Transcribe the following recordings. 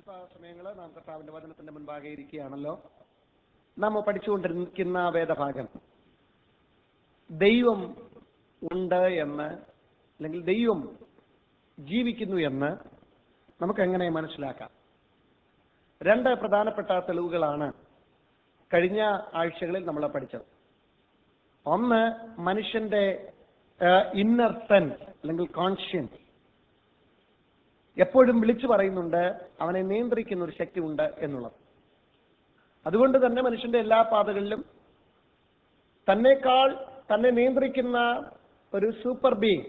അല്പസമയങ്ങൾ നാം കർത്താവിന്റെ വചനത്തിന്റെ മുൻപാകെ ഇരിക്കുകയാണല്ലോ നാം പഠിച്ചുകൊണ്ടിരിക്കുന്ന വേദഭാഗം ദൈവം ഉണ്ട് എന്ന് അല്ലെങ്കിൽ ദൈവം ജീവിക്കുന്നു എന്ന് നമുക്ക് എങ്ങനെ മനസ്സിലാക്കാം രണ്ട് പ്രധാനപ്പെട്ട തെളിവുകളാണ് കഴിഞ്ഞ ആഴ്ചകളിൽ നമ്മൾ പഠിച്ചത് ഒന്ന് മനുഷ്യന്റെ ഇന്നർ സെൻസ് അല്ലെങ്കിൽ കോൺഷ്യൻസ് എപ്പോഴും വിളിച്ചു പറയുന്നുണ്ട് അവനെ നിയന്ത്രിക്കുന്ന ഒരു ശക്തി ഉണ്ട് എന്നുള്ളത് അതുകൊണ്ട് തന്നെ മനുഷ്യന്റെ എല്ലാ പാതകളിലും തന്നെക്കാൾ തന്നെ നിയന്ത്രിക്കുന്ന ഒരു super being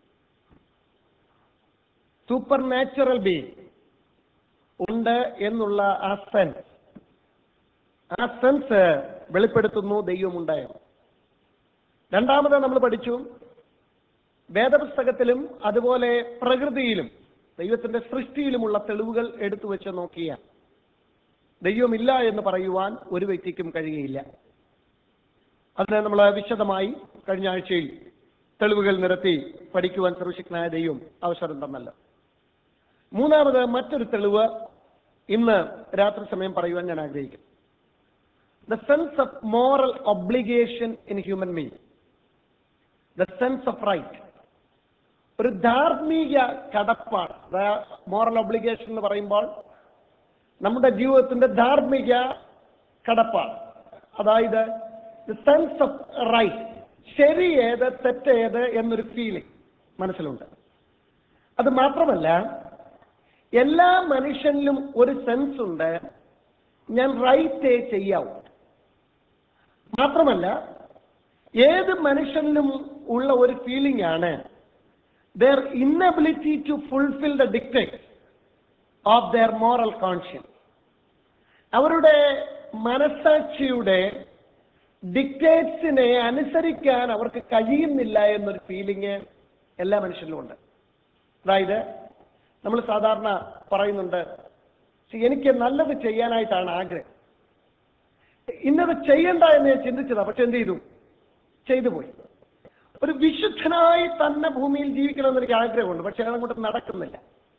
supernatural being ഉണ്ട് എന്നുള്ള ആ സെൻസ് ആ സെൻസ് വെളിപ്പെടുത്തുന്നു ദൈവമുണ്ടായോ രണ്ടാമത് നമ്മൾ പഠിച്ചു വേദപുസ്തകത്തിലും അതുപോലെ പ്രകൃതിയിലും ദൈവത്തിന്റെ സൃഷ്ടിയിലുമുള്ള തെളിവുകൾ എടുത്തു വെച്ച് നോക്കിയ ദൈവമില്ല എന്ന് പറയുവാൻ ഒരു വ്യക്തിക്കും കഴിയുകയില്ല അതിനെ നമ്മൾ വിശദമായി കഴിഞ്ഞ ആഴ്ചയിൽ തെളിവുകൾ നിരത്തി പഠിക്കുവാൻ സർവശക്തനായ ദൈവം അവസരം തന്നല്ലോ മൂന്നാമത് മറ്റൊരു തെളിവ് ഇന്ന് രാത്രി സമയം പറയുവാൻ ഞാൻ ആഗ്രഹിക്കും the sense of moral obligation in human being the sense of right ഒരു ധാർമ്മിക കടപ്പാട് മോറൽ ഒബ്ലിഗേഷൻ എന്ന് പറയുമ്പോൾ നമ്മുടെ ജീവിതത്തിന്റെ ധാർമ്മിക കടപ്പാട് അതായത് സെൻസ് ഓഫ് റൈറ്റ് ശരി ഏത് തെറ്റേത് എന്നൊരു ഫീലിംഗ് മനസ്സിലുണ്ട് അത് മാത്രമല്ല എല്ലാ മനുഷ്യനിലും ഒരു സെൻസ് ഉണ്ട് ഞാൻ റൈറ്റേ ചെയ്യാവൂ മാത്രമല്ല ഏത് മനുഷ്യനിലും ഉള്ള ഒരു ഫീലിംഗ് ആണ് their inability to fulfill the dictates of their moral conscience. അവരുടെ മനസാക്ഷിയുടെ ഡിക്റ്റേറ്റ്സിനെ അനുസരിക്കാൻ അവർക്ക് കഴിയുന്നില്ല എന്നൊരു ഫീലിംഗ് എല്ലാ മനുഷ്യരിലും ഉണ്ട് അതായത് നമ്മൾ സാധാരണ പറയുന്നുണ്ട് "See, എനിക്ക് നല്ലത് ചെയ്യാനായിട്ടാണ് ആഗ്രഹം ഇന്നത് ചെയ്യണ്ട എന്ന് ഞാൻ ചിന്തിച്ചതാ പക്ഷെ എന്ത് ചെയ്തു ചെയ്തു പോയി ഒരു വിശുദ്ധനായി തന്നെ ഭൂമിയിൽ ജീവിക്കണമെന്ന് എനിക്ക് ആഗ്രഹമുണ്ട് പക്ഷെ അതങ്ങോട്ട് നടക്കുന്നില്ല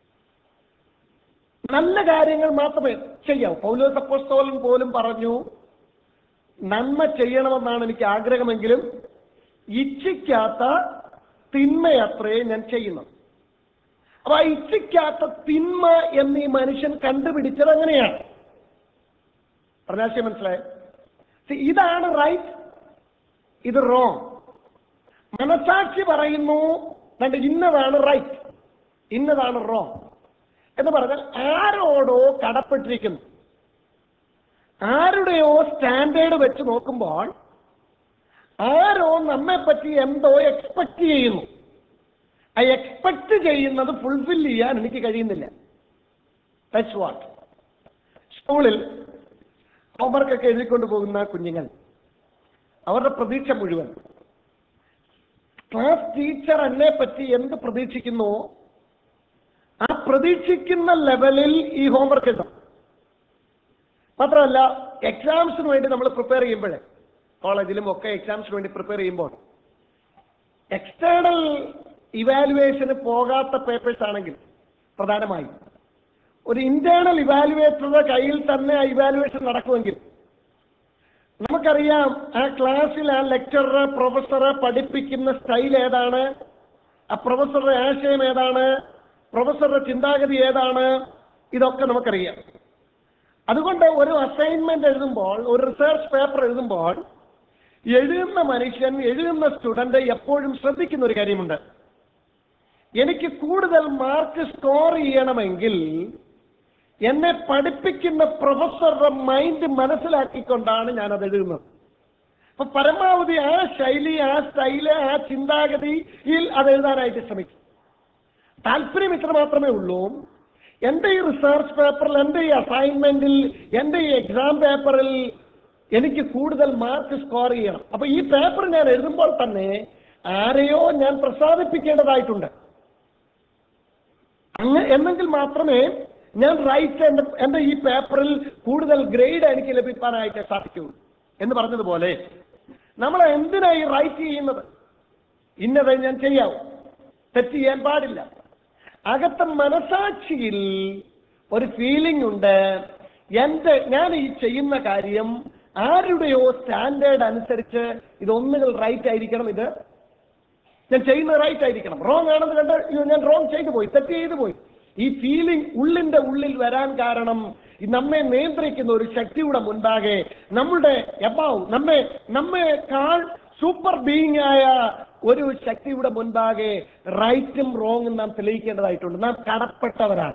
നല്ല കാര്യങ്ങൾ മാത്രമേ ചെയ്യാവൂ പൗലോസ് അപ്പോസ്തോലൻ പോലും പറഞ്ഞു നന്മ ചെയ്യണമെന്നാണ് എനിക്ക് ആഗ്രഹമെങ്കിലും ഇച്ഛിക്കാത്ത തിന്മയത്രേ ഞാൻ ചെയ്യുന്നത് അപ്പൊ ആ ഇച്ഛിക്കാത്ത തിന്മ എന്ന് ഈ മനുഷ്യൻ കണ്ടുപിടിച്ചത് അങ്ങനെയാണ് പറഞ്ഞാശയം മനസ്സിലായോ See, ഇതാണ് റൈറ്റ് ഇത് റോങ് മനസാക്ഷി പറയുന്നു രണ്ട് ഇന്നതാണ് റൈറ്റ് ഇന്നതാണ് റോങ് എന്ന് പറഞ്ഞാൽ ആരോടോ കടപ്പെട്ടിരിക്കുന്നു ആരുടെയോ സ്റ്റാൻഡേർഡ് വെച്ച് നോക്കുമ്പോൾ ആരോ നമ്മെ പറ്റി എന്തോ എക്സ്പെക്ട് ചെയ്യുന്നു ആ എക്സ്പെക്ട് ചെയ്യുന്നത് ഫുൾഫിൽ ചെയ്യാൻ എനിക്ക് കഴിയുന്നില്ല ദാറ്റ്സ് വാട്ട് സ്കൂളിൽ ഹോംവർക്കൊക്കെ എഴുതിക്കൊണ്ട് പോകുന്ന കുഞ്ഞുങ്ങൾ അവരുടെ പ്രതീക്ഷ മുഴുവൻ ക്ലാസ് ടീച്ചർ എന്നെ പറ്റി എന്ത് പ്രതീക്ഷിക്കുന്നു ആ പ്രതീക്ഷിക്കുന്ന ലെവലിൽ ഈ ഹോംവർക്ക് എഴുതാം മാത്രമല്ല എക്സാംസിന് വേണ്ടി നമ്മൾ പ്രിപ്പയർ ചെയ്യുമ്പോഴേ കോളേജിലും ഒക്കെ എക്സാംസിന് വേണ്ടി പ്രിപ്പയർ ചെയ്യുമ്പോൾ എക്സ്റ്റേണൽ ഇവാലുവേഷന് പോകാത്ത പേപ്പേഴ്സ് ആണെങ്കിൽ പ്രധാനമായും ഒരു ഇന്റേണൽ ഇവാലുവേറ്ററുടെ കയ്യിൽ തന്നെ ആ ഇവാലുവേഷൻ നടക്കുമെങ്കിൽ നമുക്കറിയാം ആ ക്ലാസ്സിൽ ആ ലെക്ചറർ പ്രൊഫസർ പഠിപ്പിക്കുന്ന സ്റ്റൈൽ ഏതാണ് ആ പ്രൊഫസറുടെ ആശയം ഏതാണ് പ്രൊഫസറുടെ ചിന്താഗതി ഏതാണ് ഇതൊക്കെ നമുക്കറിയാം അതുകൊണ്ട് ഒരു അസൈൻമെന്റ് എഴുതുമ്പോൾ ഒരു റിസർച്ച് പേപ്പർ എഴുതുമ്പോൾ എഴുതുന്ന മനുഷ്യൻ എഴുതുന്ന സ്റ്റുഡന്റ് എപ്പോഴും ശ്രദ്ധിക്കുന്ന ഒരു കാര്യമുണ്ട് എനിക്ക് കൂടുതൽ മാർക്ക് സ്കോർ ചെയ്യണമെങ്കിൽ എന്നെ പഠിപ്പിക്കുന്ന പ്രൊഫസറുടെ മൈൻഡ് മനസ്സിലാക്കിക്കൊണ്ടാണ് ഞാൻ അത് എഴുതുന്നത് അപ്പൊ പരമാവധി ആ ശൈലി ആ സ്റ്റൈല് ആ ചിന്താഗതിയിൽ അത് എഴുതാനായിട്ട് ശ്രമിക്കും താല്പര്യം ഇത്ര മാത്രമേ ഉള്ളൂ എന്റെ ഈ റിസർച്ച് പേപ്പറിൽ എന്റെ ഈ അസൈൻമെന്റിൽ എന്റെ ഈ എക്സാം പേപ്പറിൽ എനിക്ക് കൂടുതൽ മാർക്ക് സ്കോർ ചെയ്യണം അപ്പൊ ഈ പേപ്പർ ഞാൻ എഴുതുമ്പോൾ തന്നെ ആരെയോ ഞാൻ പ്രസാദിപ്പിക്കേണ്ടതായിട്ടുണ്ട് അങ്ങ് എന്നെങ്കിൽ മാത്രമേ ഞാൻ റൈറ്റ് എന്റെ എന്റെ ഈ പേപ്പറിൽ കൂടുതൽ ഗ്രേഡ് എനിക്ക് ലഭിക്കാനായിട്ട് സാധിക്കുള്ളൂ എന്ന് പറഞ്ഞതുപോലെ നമ്മൾ എന്തിനായി റൈറ്റ് ചെയ്യുന്നത് ഇന്നതേ ഞാൻ ചെയ്യാവൂ തെറ്റ് ചെയ്യാൻ പാടില്ല അകത്തെ മനസാക്ഷിയിൽ ഒരു ഫീലിംഗ് ഉണ്ട് എന്റെ ഞാൻ ഈ ചെയ്യുന്ന കാര്യം ആരുടെയോ സ്റ്റാൻഡേർഡ് അനുസരിച്ച് ഇതൊന്നുകൾ റൈറ്റ് ആയിരിക്കണം ഇത് ഞാൻ ചെയ്യുന്നത് റൈറ്റ് ആയിരിക്കണം റോങ് ആണെന്ന് കണ്ട് അയ്യോ, ഞാൻ റോങ് ചെയ്തു പോയി തെറ്റ് ചെയ്തു പോയി ഈ ഫീലിംഗ് ഉള്ളിന്റെ ഉള്ളിൽ വരാൻ കാരണം ഈ നമ്മെ നിയന്ത്രിക്കുന്ന ഒരു ശക്തിയുടെ മുൻപാകെ നമ്മുടെ എബാവ് നമ്മെ നമ്മെക്കാൾ സൂപ്പർ ബീയിങ് ആയ ഒരു ശക്തിയുടെ മുൻപാകെ റൈറ്റും റോങ്ങും നാം തെളിയിക്കേണ്ടതായിട്ടുണ്ട് നാം കടപ്പെട്ടവരാണ്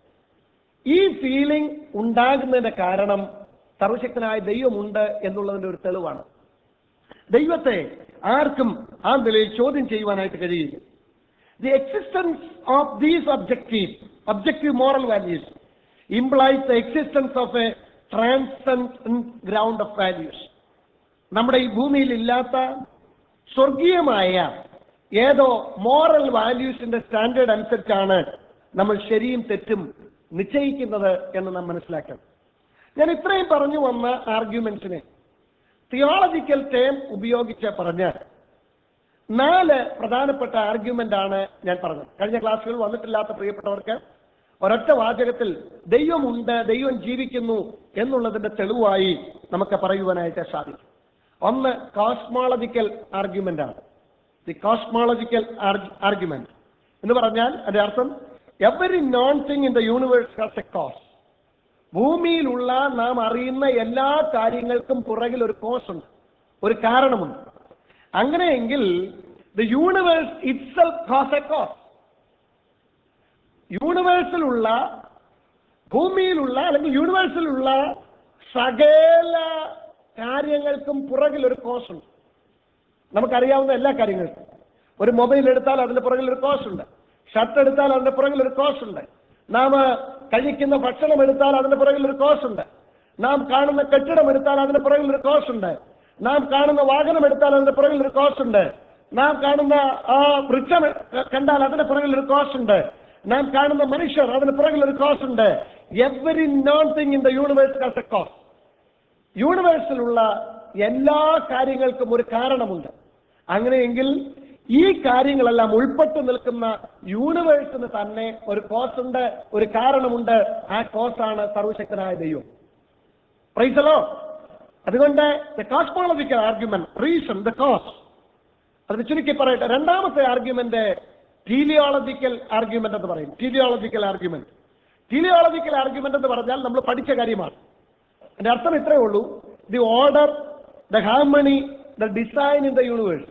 ഈ ഫീലിംഗ് ഉണ്ടാകുന്നതിന്റെ കാരണം സർവശക്തനായ ദൈവമുണ്ട് എന്നുള്ളതിന്റെ ഒരു തെളിവാണ് ദൈവത്തെ ആർക്കും ആ നിലയിൽ ചോദ്യം ചെയ്യുവാനായിട്ട് കഴിയില്ല the existence of these objective objective moral values implies the existence of a transcend ground of values നമ്മുടെ ഈ ഭൂമിയിൽ ഇല്ലാത്ത സ്വർഗീയമായ ഏതോ മോറൽ വാല്യൂസിന്റെ സ്റ്റാൻഡേർഡ് അനുസരിച്ചാണ് നമ്മൾ ശരിയും തെറ്റും നിശ്ചയിക്കുന്നത് എന്ന് നാം മനസ്സിലാക്കണം ഞാൻ ഇത്രയും പറഞ്ഞു വന്ന ആർഗ്യുമെന്റ്സിനെ തിയോളജിക്കൽ ടേം ഉപയോഗിച്ച് പറഞ്ഞാൽ നാല് പ്രധാനപ്പെട്ട ആർഗ്യുമെന്റ് ആണ് ഞാൻ പറഞ്ഞത് കഴിഞ്ഞ ക്ലാസ്സുകൾ വന്നിട്ടില്ലാത്ത പ്രിയപ്പെട്ടവർക്ക് ഒരൊറ്റ വാചകത്തിൽ ദൈവമുണ്ട് ദൈവം ജീവിക്കുന്നു എന്നുള്ളതിന്റെ തെളിവായി നമുക്ക് പറയുവാനായിട്ട് സാധിക്കും ഒന്ന് കോസ്മോളജിക്കൽ ആർഗ്യുമെന്റ് ആണ് ദി കോസ്മോളജിക്കൽ ആർഗ്യുമെന്റ് എന്ന് പറഞ്ഞാൽ അതിന്റെ അർത്ഥം every known thing in the universe has a cause ഭൂമിയിലുള്ള നാം അറിയുന്ന എല്ലാ കാര്യങ്ങൾക്കും പുറകിൽ ഒരു കോസ് ഉണ്ട് ഒരു കാരണമുണ്ട് അങ്ങനെയെങ്കിൽ the universe itself has a cause യൂണിവേഴ്സിലുള്ള ഭൂമിയിലുള്ള അല്ലെങ്കിൽ യൂണിവേഴ്സിലുള്ള സകല കാര്യങ്ങൾക്കും പുറകിൽ ഒരു കോസ് ഉണ്ട് നമുക്കറിയാവുന്ന എല്ലാ കാര്യങ്ങൾക്കും ഒരു മൊബൈൽ എടുത്താൽ അതിന്റെ പുറകിൽ ഒരു കോസ് ഉണ്ട് ഷർട്ട് എടുത്താൽ അതിന്റെ പുറകിൽ ഒരു കോസ് ഉണ്ട് നാം കഴിക്കുന്ന ഭക്ഷണം എടുത്താൽ അതിന്റെ പുറകിൽ ഒരു കോസ് ഉണ്ട് നാം കാണുന്ന കെട്ടിടം എടുത്താൽ അതിന്റെ പുറകിൽ ഒരു കോസ് ഉണ്ട് നാം കാണുന്ന വാഹനം എടുത്താൽ അതിന്റെ പുറകിൽ ഒരു കോസ് ഉണ്ട് നാം കാണുന്ന ആ വൃക്ഷം കണ്ടാൽ അതിന്റെ പുറകിൽ ഒരു കോസ് ഉണ്ട് നാം കാണുന്ന മനുഷ്യർ അതിന് പുറകിൽ ഒരു കോസ് ഉണ്ട് every known thing in the universe has a cause യൂണിവേഴ്സിലുള്ള എല്ലാ കാര്യങ്ങൾക്കും ഒരു കാരണമുണ്ട് അങ്ങനെയെങ്കിൽ ഈ കാര്യങ്ങളെല്ലാം ഉൾപ്പെട്ടു നിൽക്കുന്ന യൂണിവേഴ്സിന് തന്നെ ഒരു കോസ് ഉണ്ട് ഒരു കാരണമുണ്ട് ആ കോസാണ് സർവശക്തനായ ദൈവം പ്രൈസലോ അതുകൊണ്ട് the cosmological argument reason the cause അത് ചുരുക്കി പറയട്ടെ രണ്ടാമത്തെ ആർഗ്യുമെന്റ് ടീലിയോളജിക്കൽ ആർഗ്യുമെന്റ് എന്ന് പറയും ടീലിയോളജിക്കൽ ആർഗ്യുമെന്റ് ടീലിയോളജിക്കൽ ആർഗ്യുമെന്റ് എന്ന് പറഞ്ഞാൽ നമ്മൾ പഠിച്ച കാര്യമാണ് അതിന്റെ അർത്ഥം ഇത്രയേ ഉള്ളൂ the order the harmony the design in the universe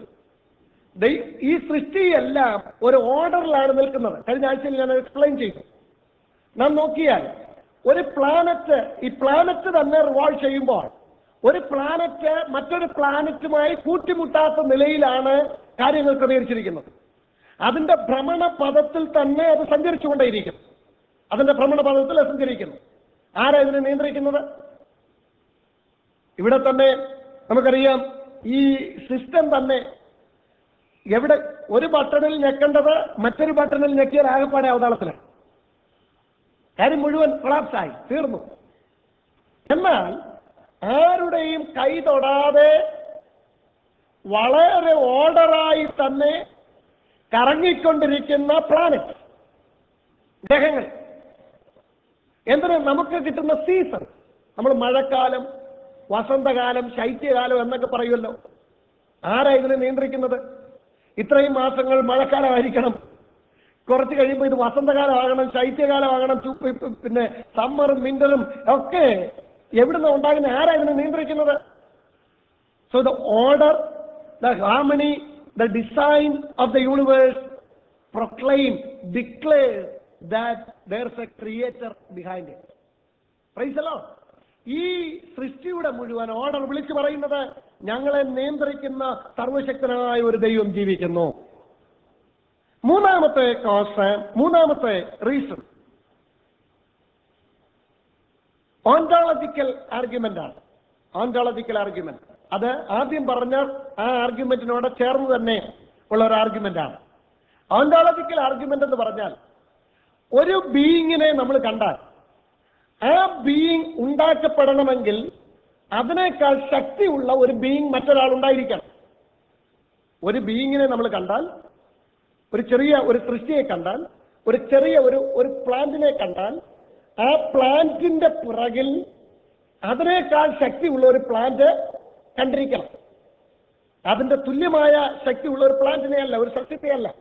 ഈ സൃഷ്ടിയെല്ലാം ഒരു ഓർഡറിലാണ് നിൽക്കുന്നത് കഴിഞ്ഞ ആഴ്ചയിൽ ഞാൻ എക്സ്പ്ലെയിൻ ചെയ്തു നാം നോക്കിയാൽ ഒരു പ്ലാനറ്റ് ഈ പ്ലാനറ്റ് തന്നെ റിവോൾവ് ചെയ്യുമ്പോൾ ഒരു പ്ലാനറ്റ് മറ്റൊരു പ്ലാനറ്റുമായി കൂട്ടിമുട്ടാത്ത നിലയിലാണ് കാര്യങ്ങൾ ക്രമീകരിച്ചിരിക്കുന്നത് അതിന്റെ ഭ്രമണ പദത്തിൽ തന്നെ അത് സഞ്ചരിച്ചുകൊണ്ടേയിരിക്കും അതിന്റെ ഭ്രമണ പദത്തിൽ അത് സഞ്ചരിക്കുന്നു ആരാ ഇതിനെ നിയന്ത്രിക്കുന്നത് ഇവിടെ തന്നെ നമുക്കറിയാം ഈ സിസ്റ്റം തന്നെ എവിടെ ഒരു ബട്ടണിൽ ഞെക്കേണ്ടത് മറ്റൊരു ബട്ടണിൽ ഞെക്കിയാൽ ആകെപ്പാടെ അവതാളത്തിലാണ് കാര്യം മുഴുവൻ collapse ആയി തീർന്നു എന്നാൽ ആരുടെയും കൈ തൊടാതെ വളരെ ഓർഡറായി തന്നെ കറങ്ങിക്കൊണ്ടിരിക്കുന്ന പ്ലാനറ്റ് ഗ്രഹങ്ങൾ എന്തിന് നമുക്ക് കിട്ടുന്ന സീസൺ നമ്മൾ മഴക്കാലം വസന്തകാലം ശൈത്യകാലം എന്നൊക്കെ പറയുമല്ലോ ആരാ ഇതിനെ നിയന്ത്രിക്കുന്നത് ഇത്രയും മാസങ്ങൾ മഴക്കാലമായിരിക്കണം കുറച്ച് കഴിയുമ്പോൾ ഇത് വസന്തകാലമാകണം ശൈത്യകാലമാകണം ചു- പി- പി- പിന്നെ സമ്മറും വിന്ററും ഒക്കെ എവിടുന്ന് ഉണ്ടാകുന്ന ആരാ ഇതിനെ നിയന്ത്രിക്കുന്നത് so the order the harmony the design of the universe proclaim declare that there a creator behind it പ്രൈസലോ ഈ സൃഷ്ടിയുടെ മുഴുവൻ ഓർഡർ വിളിച്ചു പറയുന്നത് ഞങ്ങളെ നിയന്ത്രിക്കുന്ന സർവശക്തനായ ഒരു ദൈവം ജീവിക്കുന്നു മൂന്നാമത്തെ കോസ് മൂന്നാമത്തെ റീസൺ ഓണ്ടോളജിക്കൽ ആർഗ്യുമെന്റ് ആണ് ഓണ്ടോളജിക്കൽ ആർഗ്യുമെന്റ് അത് ആദ്യം പറഞ്ഞ ആ ആർഗ്യുമെന്റിനോട് ചേർന്ന് തന്നെ ഉള്ള ഒരു ആർഗ്യുമെന്റ് ആണ് ഓണ്ടോളജിക്കൽ ആർഗ്യുമെന്റ് എന്ന് പറഞ്ഞാൽ ഒരു ബീയിങ്ങിനെ നമ്മൾ കണ്ടാൽ ആ ബീയിങ് ഉണ്ടാക്കപ്പെടണമെങ്കിൽ അതിനേക്കാൾ ശക്തിയുള്ള ഒരു ബീയിങ് മറ്റൊരാൾ ഉണ്ടായിരിക്കണം ഒരു ബീയിങ്ങിനെ നമ്മൾ കണ്ടാൽ ഒരു ചെറിയ ഒരു സൃഷ്ടിയെ കണ്ടാൽ ഒരു ചെറിയ ഒരു ഒരു പ്ലാന്റിനെ കണ്ടാൽ ആ പ്ലാന്റിന്റെ പിറകിൽ അതിനേക്കാൾ ശക്തിയുള്ള ഒരു പ്ലാന്റ് കണ്ടിരിക്കണം അതിന്റെ തുല്യമായ ശക്തിയുള്ള ഒരു പ്ലാന്റിനെ അല്ല ഒരു സസ്യത്തെ അല്ല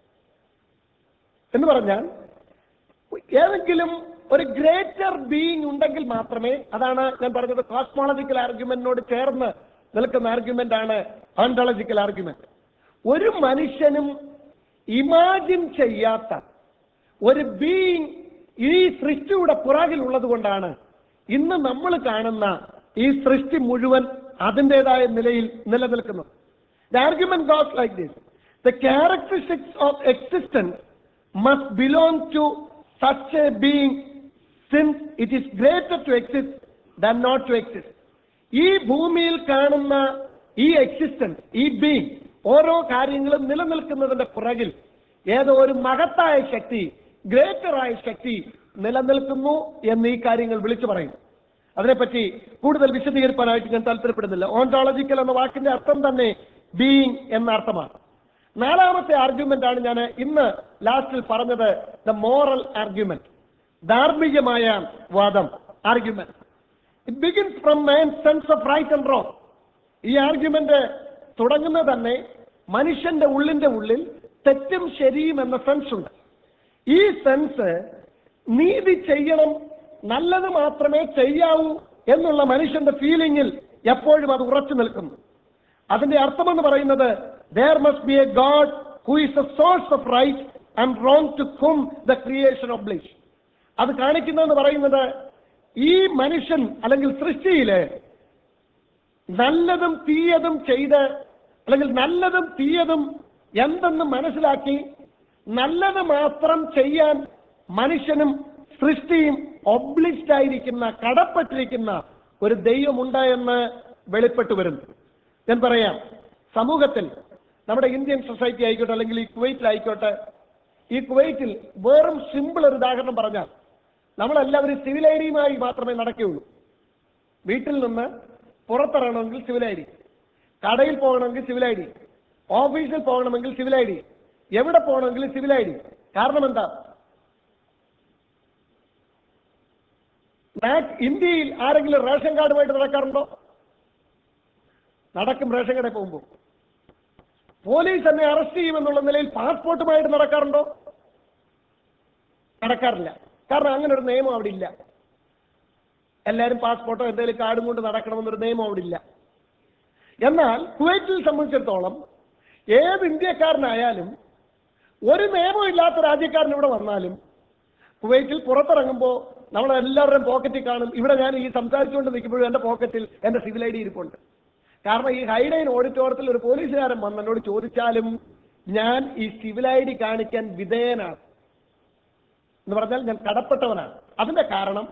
എന്ന് പറഞ്ഞാൽ ഏതെങ്കിലും ഒരു ഗ്രേറ്റർ ബീയിങ് ഉണ്ടെങ്കിൽ മാത്രമേ അതാണ് ഞാൻ പറഞ്ഞത് കോസ്മോളജിക്കൽ ആർഗ്യുമെന്റിനോട് ചേർന്ന് നിൽക്കുന്ന ആർഗ്യുമെന്റ് ആണ് ഓണ്ടോളജിക്കൽ ആർഗ്യുമെന്റ് ഒരു മനുഷ്യനും ഇമാജിൻ ചെയ്യാത്ത ഒരു ബീയിങ് ഈ സൃഷ്ടിയുടെ പുറകിലുള്ളത് കൊണ്ടാണ് ഇന്ന് നമ്മൾ കാണുന്ന ഈ സൃഷ്ടി മുഴുവൻ അതിൻ്റെതായ നിലയിൽ നിലനിൽക്കുന്നത് The argument goes like this. The characteristics of existence must belong to such a being since it is greater to exist than not to exist. ഈ ഭൂമിയിൽ കാണുന്ന ഈ എക്സിസ്റ്റൻസ് ഈ ബീങ് ഓരോ കാര്യങ്ങളും നിലനിൽക്കുന്നതിന്റെ പുറകിൽ ഏതോ ഒരു മഹത്തായ ശക്തി ഗ്രേറ്ററായ ശക്തി നിലനിൽക്കുന്നു എന്ന് ഈ കാര്യങ്ങൾ വിളിച്ചു പറയും അതിനെപ്പറ്റി കൂടുതൽ വിശദീകരിക്കാനായിട്ട് ഞാൻ താല്പര്യപ്പെടുന്നില്ല ഓണ്ടോളജിക്കൽ എന്ന വാക്കിന്റെ അർത്ഥം തന്നെ ബീയിങ് എന്ന അർത്ഥമാണ് നാലാമത്തെ ആർഗ്യുമെന്റ് ആണ് ഞാൻ ഇന്ന് ലാസ്റ്റിൽ പറഞ്ഞത് ദ മോറൽ ആർഗ്യുമെന്റ് ധാർമ്മികമായ വാദം argument it begins from man sense of right and wrong ഈ ആർഗ്യുമെന്റ് തുടങ്ങുന്നത് തന്നെ മനുഷ്യന്റെ ഉള്ളിന്റെ ഉള്ളിൽ തെറ്റും ശരിയും എന്ന സെൻസ് ഉണ്ട് ഈ സെൻസ് നീതി ചെയ്യണം നല്ലത് മാത്രമേ ചെയ്യാവൂ എന്നുള്ള മനുഷ്യന്റെ ഫീലിംഗിൽ എപ്പോഴും അത് ഉറച്ചു നിൽക്കുന്നു അതിന്റെ അർത്ഥമെന്ന് പറയുന്നത് there must be a God who is a source of right and wrong to come the creation of bliss അത് കാണിക്കുന്നതെന്ന് പറയുന്നത് ഈ മനുഷ്യൻ അല്ലെങ്കിൽ സൃഷ്ടിയില് നല്ലതും തീയതും ചെയ്ത് അല്ലെങ്കിൽ നല്ലതും തീയതും എന്തെന്ന് മനസ്സിലാക്കി നല്ലത് മാത്രം ചെയ്യാൻ മനുഷ്യനും സൃഷ്ടിയും ഒബ്ലിഷ്ഡ് ആയിരിക്കുന്ന കടപ്പെട്ടിരിക്കുന്ന ഒരു ദൈവമുണ്ട് എന്ന് വെളിപ്പെട്ടു വരുന്നു ഞാൻ പറയാം സമൂഹത്തിൽ നമ്മുടെ ഇന്ത്യൻ സൊസൈറ്റി ആയിക്കോട്ടെ അല്ലെങ്കിൽ ഈ കുവൈറ്റിലായിക്കോട്ടെ ഈ കുവൈറ്റിൽ വെറും സിമ്പിൾ ഒരു ഉദാഹരണം പറഞ്ഞാൽ നമ്മളെല്ലാവരും സിവിൽ ഐഡിയുമായി മാത്രമേ നടക്കുകയുള്ളൂ വീട്ടിൽ നിന്ന് പുറത്തിറങ്ങണമെങ്കിൽ സിവിൽ ഐ ഡി കടയിൽ പോകണമെങ്കിൽ സിവിൽ ഐ ഡി ഓഫീസിൽ പോകണമെങ്കിൽ സിവിൽ ഐ ഡി എവിടെ പോകണമെങ്കിലും സിവിൽ ഐ ഡി കാരണം എന്താ നാ- ഇന്ത്യയിൽ ആരെങ്കിലും റേഷൻ കാർഡുമായിട്ട് നടക്കാറുണ്ടോ നടക്കും റേഷൻ കടയിൽ പോകുമ്പോൾ പോലീസ് എന്നെ അറസ്റ്റ് ചെയ്യുമെന്നുള്ള നിലയിൽ പാസ്പോർട്ടുമായിട്ട് നടക്കാറുണ്ടോ നടക്കാറില്ല കാരണം അങ്ങനെ ഒരു നിയമം അവിടെ ഇല്ല എല്ലാവരും പാസ്പോർട്ടോ എന്തെങ്കിലും കാർഡും കൊണ്ട് നടക്കണമെന്നൊരു നിയമം അവിടെ ഇല്ല എന്നാൽ കുവൈറ്റിൽ സംബന്ധിച്ചിടത്തോളം ഏത് ഇന്ത്യക്കാരനായാലും ഒരു നിയമം ഇല്ലാത്ത രാജ്യക്കാരൻ ഇവിടെ വന്നാലും കുവൈറ്റിൽ പുറത്തിറങ്ങുമ്പോൾ നമ്മൾ എല്ലാവരുടെയും പോക്കറ്റിൽ കാണും ഇവിടെ ഞാൻ ഈ സംസാരിച്ചുകൊണ്ട് നിൽക്കുമ്പോഴും എൻ്റെ പോക്കറ്റിൽ എൻ്റെ സിവിൽ ഐ ഡി ഇരിപ്പുണ്ട് കാരണം ഈ ഹൈഡൈൻ ഓഡിറ്റോറിയത്തിൽ ഒരു പോലീസുകാരൻ വന്ന് എന്നോട് ചോദിച്ചാലും ഞാൻ ഈ സിവിൽ ഐ ഡി കാണിക്കാൻ വിധേയനാണ് എന്ന് പറഞ്ഞാൽ ഞാൻ കടപ്പെട്ടവനാണ് അതിന്റെ കാരണം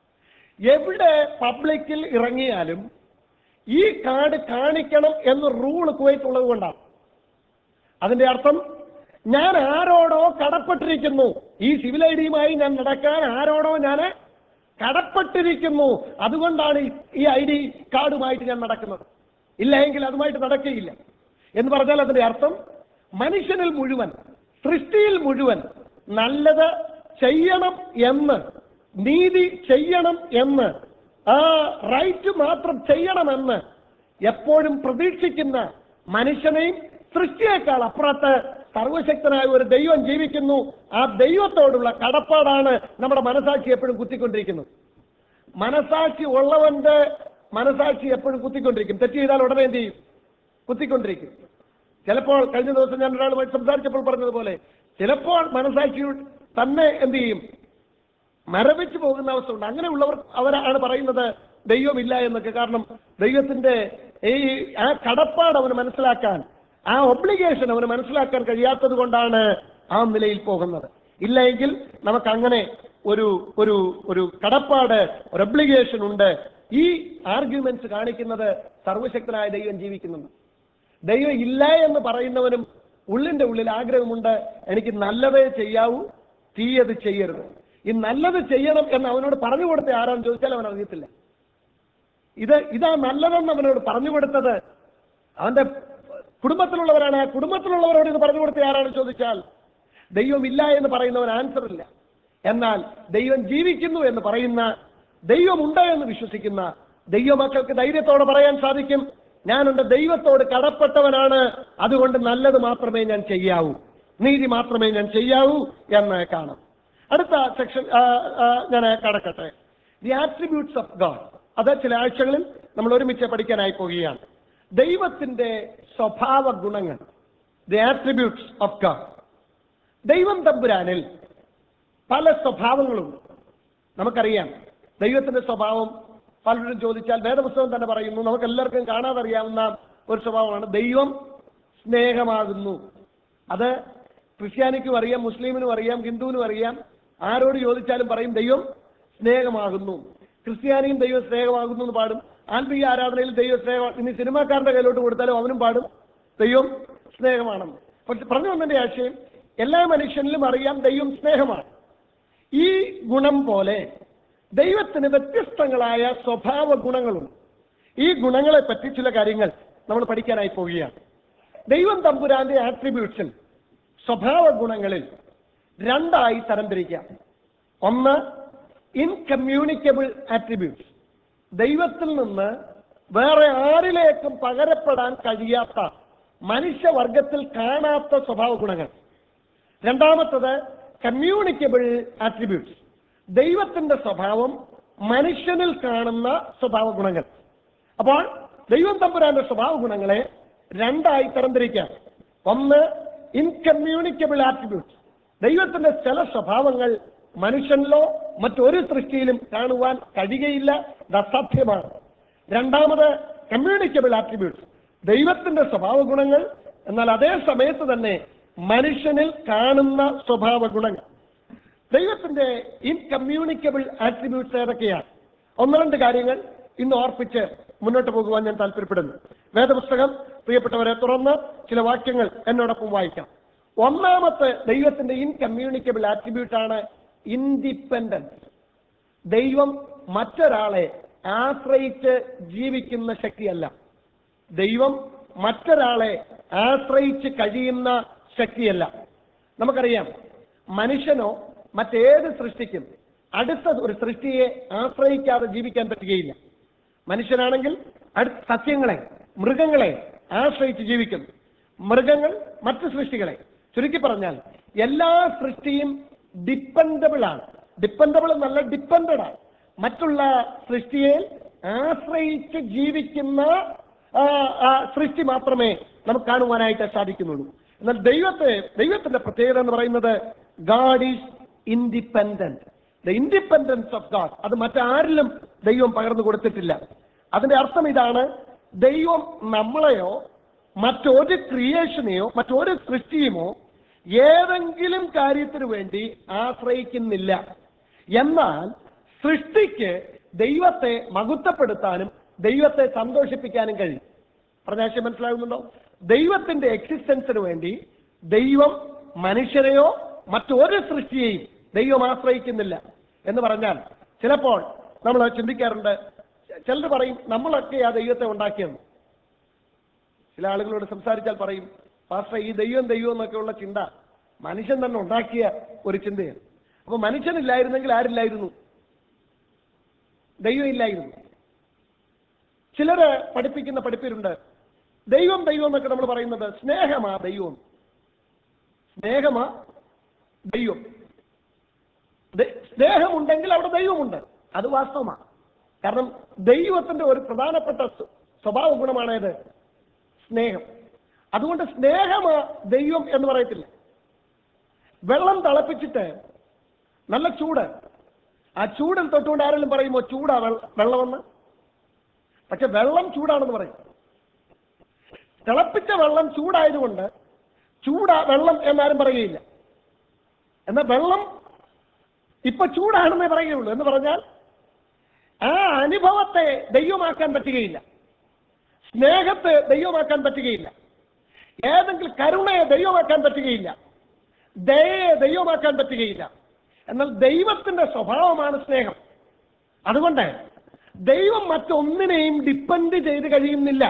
എവിടെ പബ്ലിക്കിൽ ഇറങ്ങിയാലും ഈ കാർഡ് കാണിക്കണം എന്ന് റൂൾ കുവൈറ്റുള്ളത് കൊണ്ടാണ് അതിന്റെ അർത്ഥം ഞാൻ ആരോടോ കടപ്പെട്ടിരിക്കുന്നു ഈ സിവിൽ ഐ ഡിയുമായി ഞാൻ നടക്കാൻ ആരോടോ ഞാൻ കടപ്പെട്ടിരിക്കുന്നു അതുകൊണ്ടാണ് ഈ- ഈ ഐ ഡി കാർഡുമായിട്ട് ഞാൻ നടക്കുന്നത് ഇല്ല എങ്കിൽ അതുമായിട്ട് നടക്കുകയില്ല എന്ന് പറഞ്ഞാൽ അതിന്റെ അർത്ഥം മനുഷ്യനിൽ മുഴുവൻ സൃഷ്ടിയിൽ മുഴുവൻ നല്ലത് ചെയ്യണം എന്ന് നീതി ചെയ്യണം എന്ന് ആ റൈറ്റ് മാത്രം ചെയ്യണമെന്ന് എപ്പോഴും പ്രതീക്ഷിക്കുന്ന മനുഷ്യനെയും സൃഷ്ടിയേക്കാൾ അപ്പുറത്ത് സർവശക്തനായ ഒരു ദൈവം ജീവിക്കുന്നു ആ ദൈവത്തോടുള്ള കടപ്പാടാണ് നമ്മുടെ മനസാക്ഷി എപ്പോഴും കുത്തിക്കൊണ്ടിരിക്കുന്നത് മനസാക്ഷി ഉള്ളവന്റെ മനസാക്ഷി എപ്പോഴും കുത്തിക്കൊണ്ടിരിക്കും തെറ്റ് ചെയ്താൽ ഉടനെ എന്ത് ചെയ്യും കുത്തിക്കൊണ്ടിരിക്കും ചിലപ്പോൾ കഴിഞ്ഞ ദിവസം ഞാൻ ഒരാളുമായി സംസാരിച്ചപ്പോൾ പറഞ്ഞതുപോലെ ചിലപ്പോൾ മനസാക്ഷി തന്നെ എന്ത് ചെയ്യും മരവിച്ചു പോകുന്ന അവസ്ഥ ഉണ്ട് അങ്ങനെയുള്ളവർ അവരാണ് പറയുന്നത് ദൈവമില്ല എന്നൊക്കെ കാരണം ദൈവത്തിന്റെ ഈ ആ കടപ്പാട് അവന് മനസ്സിലാക്കാൻ ആ ഒബ്ലിഗേഷൻ അവന് മനസ്സിലാക്കാൻ കഴിയാത്തത് കൊണ്ടാണ് ആ നിലയിൽ പോകുന്നത് ഇല്ല എങ്കിൽ നമുക്ക് അങ്ങനെ ഒരു ഒരു ഒരു കടപ്പാട് ഒരു ഒബ്ലിഗേഷൻ ഉണ്ട് ഈ ആർഗ്യുമെന്റ്സ് കാണിക്കുന്നത് സർവശക്തനായ ദൈവം ജീവിക്കുന്നുണ്ട് ദൈവം ഇല്ല എന്ന് പറയുന്നവനും ഉള്ളിന്റെ ഉള്ളിൽ ആഗ്രഹമുണ്ട് എനിക്ക് നല്ലതേ ചെയ്യാവൂ തീയത് ചെയ്യരുത് ഈ നല്ലത് ചെയ്യണം എന്ന് അവനോട് പറഞ്ഞു കൊടുത്ത ആരാന്ന് ചോദിച്ചാൽ അവൻ അറിയത്തില്ല ഇത് ഇതാ നല്ലതെന്ന് അവനോട് പറഞ്ഞു കൊടുത്തത് അവന്റെ കുടുംബത്തിലുള്ളവരാണ് ആ കുടുംബത്തിലുള്ളവരോട് ഇത് പറഞ്ഞു കൊടുത്ത ആരാണ് ചോദിച്ചാൽ ദൈവം ഇല്ല എന്ന് പറയുന്നവൻ ആൻസർ ഇല്ല എന്നാൽ ദൈവം ജീവിക്കുന്നു എന്ന് പറയുന്ന ദൈവമുണ്ട് എന്ന് വിശ്വസിക്കുന്ന ദൈവമക്കൾക്ക് ധൈര്യത്തോടെ പറയാൻ സാധിക്കും ഞാൻ എൻ്റെ ദൈവത്തോട് കടപ്പെട്ടവനാണ് അതുകൊണ്ട് നല്ലത് മാത്രമേ ഞാൻ ചെയ്യാവൂ നീതി മാത്രമേ ഞാൻ ചെയ്യാവൂ എന്ന് കാണാം അടുത്ത സെക്ഷൻ ഞാൻ കടക്കട്ടെ ദി ആട്രിബ്യൂട്ട്സ് ഓഫ് ഗാഡ് അത് ചില ആഴ്ചകളിൽ നമ്മൾ ഒരുമിച്ച് പഠിക്കാനായി പോവുകയാണ് ദൈവത്തിന്റെ സ്വഭാവ ഗുണങ്ങൾ ദി ആട്രിബ്യൂട്ട്സ് ഓഫ് ഗാഡ് ദൈവം തമ്പുരാനിൽ പല സ്വഭാവങ്ങളും നമുക്കറിയാം ദൈവത്തിന്റെ സ്വഭാവം പലരും ചോദിച്ചാൽ വേദപുസ്തകം തന്നെ പറയുന്നു നമുക്ക് എല്ലാവർക്കും കാണാതറിയാവുന്ന ഒരു സ്വഭാവമാണ് ദൈവം സ്നേഹമാകുന്നു അത് ക്രിസ്ത്യാനിക്കും അറിയാം മുസ്ലിമിനും അറിയാം ഹിന്ദുവിനും അറിയാം ആരോട് ചോദിച്ചാലും പറയും ദൈവം സ്നേഹമാകുന്നു ക്രിസ്ത്യാനിയും ദൈവം സ്നേഹമാകുന്നു എന്ന് പാടും ആത്മീയ ആരാധനയിൽ ദൈവം സ്നേഹം ഇനി സിനിമാക്കാരുടെ കയ്യിലോട്ട് കൊടുത്താലും അവനും പാടും ദൈവം സ്നേഹമാണെന്ന് പക്ഷെ പറഞ്ഞു വന്നതിന്റെ ആശയം എല്ലാ മനുഷ്യനിലും അറിയാം ദൈവം സ്നേഹമാണ് ഈ ഗുണം പോലെ ദൈവത്തിന് വ്യത്യസ്തങ്ങളായ സ്വഭാവ ഗുണങ്ങളുണ്ട് ഈ ഗുണങ്ങളെ പറ്റി ചില കാര്യങ്ങൾ നമ്മൾ പഠിക്കാനായി പോവുകയാണ് ദൈവം തമ്പുരാന്റെ ആട്രിബ്യൂട്ട്സിൽ സ്വഭാവ ഗുണങ്ങളിൽ രണ്ടായി തരംതിരിക്കാം ഒന്ന് ഇൻകമ്മ്യൂണിക്കബിൾ ആട്രിബ്യൂട്ട്സ് ദൈവത്തിൽ നിന്ന് വേറെ ആരിലേക്കും പകരപ്പെടാൻ കഴിയാത്ത മനുഷ്യവർഗത്തിൽ കാണാത്ത സ്വഭാവ ഗുണങ്ങൾ രണ്ടാമത്തത് കമ്മ്യൂണിക്കബിൾ ആട്രിബ്യൂട്ട്സ് ദൈവത്തിന്റെ സ്വഭാവം മനുഷ്യനിൽ കാണുന്ന സ്വഭാവ ഗുണങ്ങൾ അപ്പോൾ ദൈവം തമ്പുരാന്റെ സ്വഭാവ ഗുണങ്ങളെ രണ്ടായി തരംതിരിക്കാം ഒന്ന് ഇൻകമ്മ്യൂണിക്കബിൾ ആട്രിബ്യൂട്ട്സ് ദൈവത്തിന്റെ ചില സ്വഭാവങ്ങൾ മനുഷ്യനിലോ മറ്റൊരു സൃഷ്ടിയിലും കാണുവാൻ കഴിയുകയില്ല ഇത് അസാധ്യമാണ് രണ്ടാമത് കമ്മ്യൂണിക്കബിൾ ആട്രിബ്യൂട്ട്സ് ദൈവത്തിന്റെ സ്വഭാവ ഗുണങ്ങൾ എന്നാൽ അതേ സമയത്ത് തന്നെ മനുഷ്യനിൽ കാണുന്ന സ്വഭാവ ഗുണങ്ങൾ ദൈവത്തിന്റെ ഇൻകമ്മ്യൂണിക്കബിൾ ആട്രിബ്യൂട്ട്സ് ഏതൊക്കെയാണ് ഒന്ന് രണ്ട് കാര്യങ്ങൾ ഇന്ന് ഓർപ്പിച്ച് മുന്നോട്ട് പോകുവാൻ ഞാൻ താല്പര്യപ്പെടുന്നു വേദപുസ്തകം പ്രിയപ്പെട്ടവരെ തുറന്ന് ചില വാക്യങ്ങൾ എന്നോടൊപ്പം വായിക്കാം ഒന്നാമത്തെ ദൈവത്തിന്റെ ഇൻകമ്മ്യൂണിക്കബിൾ ആട്രിബ്യൂട്ട് ആണ് ഇൻഡിപെൻഡൻസ് ദൈവം മറ്റൊരാളെ ആശ്രയിച്ച് ജീവിക്കുന്ന ശക്തിയല്ല ദൈവം മറ്റൊരാളെ ആശ്രയിച്ച് കഴിയുന്ന ശക്തിയല്ല നമുക്കറിയാം മനുഷ്യനോ മറ്റേത് സൃഷ്ടിക്കും അടുത്ത ഒരു സൃഷ്ടിയെ ആശ്രയിക്കാതെ ജീവിക്കാൻ പറ്റുകയില്ല മനുഷ്യനാണെങ്കിൽ അടുത്ത സസ്യങ്ങളെ മൃഗങ്ങളെ ആശ്രയിച്ച് ജീവിക്കുന്നു മൃഗങ്ങൾ മറ്റു സൃഷ്ടികളെ ചുരുക്കി പറഞ്ഞാൽ എല്ലാ സൃഷ്ടിയും ഡിപ്പെൻഡബിൾ ആണ് ഡിപ്പെൻഡബിൾ എന്നല്ല ഡിപ്പെൻഡഡ് ആണ് മറ്റുള്ള സൃഷ്ടിയെ ആശ്രയിച്ച് ജീവിക്കുന്ന ആ, ആ, സൃഷ്ടി മാത്രമേ നമുക്ക് കാണുവാനായിട്ട് സാധിക്കുന്നുള്ളൂ എന്നാൽ ദൈവത്തെ ദൈവത്തിന്റെ പ്രത്യേകത എന്ന് പറയുന്നത് God is independent the independence of God അത് മറ്റാരിലും ദൈവം പകർന്നു കൊടുത്തിട്ടില്ല അതിന്റെ അർത്ഥം ഇതാണ് ദൈവം നമ്മളെയോ മറ്റൊരു ക്രിയേഷനെയോ മറ്റൊരു സൃഷ്ടിയുമോ ഏതെങ്കിലും കാര്യത്തിന് വേണ്ടി ആശ്രയിക്കുന്നില്ല എന്നാൽ സൃഷ്ടിക്ക് ദൈവത്തെ മഹത്വപ്പെടുത്താനും ദൈവത്തെ സന്തോഷിപ്പിക്കാനും കഴിയും പറഞ്ഞാശയം മനസ്സിലാകുന്നുണ്ടോ ദൈവത്തിന്റെ എക്സിസ്റ്റൻസിന് വേണ്ടി ദൈവം മനുഷ്യരെയോ മറ്റൊരു സൃഷ്ടിയെയും ദൈവം ആശ്രയിക്കുന്നില്ല എന്ന് പറഞ്ഞാൽ ചിലപ്പോൾ നമ്മൾ ചിന്തിക്കാറുണ്ട് ചിലർ പറയും നമ്മളൊക്കെ ആ ദൈവത്തെ ഉണ്ടാക്കിയെന്ന് ചില ആളുകളോട് സംസാരിച്ചാൽ പറയും പാസ്റ്റർ ഈ ദൈവം ദൈവം എന്നൊക്കെയുള്ള ചിന്ത മനുഷ്യൻ തന്നെ ഉണ്ടാക്കിയ ഒരു ചിന്തയാണ് അപ്പൊ മനുഷ്യനില്ലായിരുന്നെങ്കിൽ ആരില്ലായിരുന്നു ദൈവം ഇല്ലായിരുന്നു ചിലര് പഠിപ്പിക്കുന്ന പഠിപ്പിലുണ്ട് ദൈവം ദൈവം എന്നൊക്കെ നമ്മൾ പറയുന്നത് സ്നേഹമാ ദൈവം സ്നേഹമാ ദൈവം ദ- സ്നേഹമുണ്ടെങ്കിൽ അവിടെ ദൈവമുണ്ട് അത് വാസ്തവമാണ് കാരണം ദൈവത്തിന്റെ ഒരു പ്രധാനപ്പെട്ട സ്വ- സ്വഭാവ ഗുണമാണേത് സ്നേഹം അതുകൊണ്ട് സ്നേഹമാ ദൈവം എന്ന് പറയത്തില്ല വെള്ളം തിളപ്പിച്ചിട്ട് നല്ല ചൂട് ആ ചൂടിൽ തൊട്ടുകൊണ്ട് ആരെങ്കിലും പറയുമോ ചൂടാ വെള്ള- വെള്ളമെന്ന് പക്ഷെ വെള്ളം ചൂടാണെന്ന് പറയും തിളപ്പിച്ച വെള്ളം ചൂടായതുകൊണ്ട് ചൂടാ വെള്ളം എന്നാരും പറയുകയില്ല എന്നാൽ വെള്ളം ഇപ്പൊ ചൂടാണെന്നേ പറയുകയുള്ളൂ എന്ന് പറഞ്ഞാൽ ആ അനുഭവത്തെ ദൈവമാക്കാൻ പറ്റുകയില്ല സ്നേഹത്തെ ദൈവമാക്കാൻ പറ്റുകയില്ല ഏതെങ്കിലും കരുണയെ ദൈവമാക്കാൻ പറ്റുകയില്ല ദയയെ ദൈവമാക്കാൻ പറ്റുകയില്ല എന്നാൽ ദൈവത്തിന്റെ സ്വഭാവമാണ് സ്നേഹം അതുകൊണ്ട് ദൈവം മറ്റൊന്നിനെയും ഡിപ്പെൻഡ് ചെയ്ത് കഴിയുന്നില്ല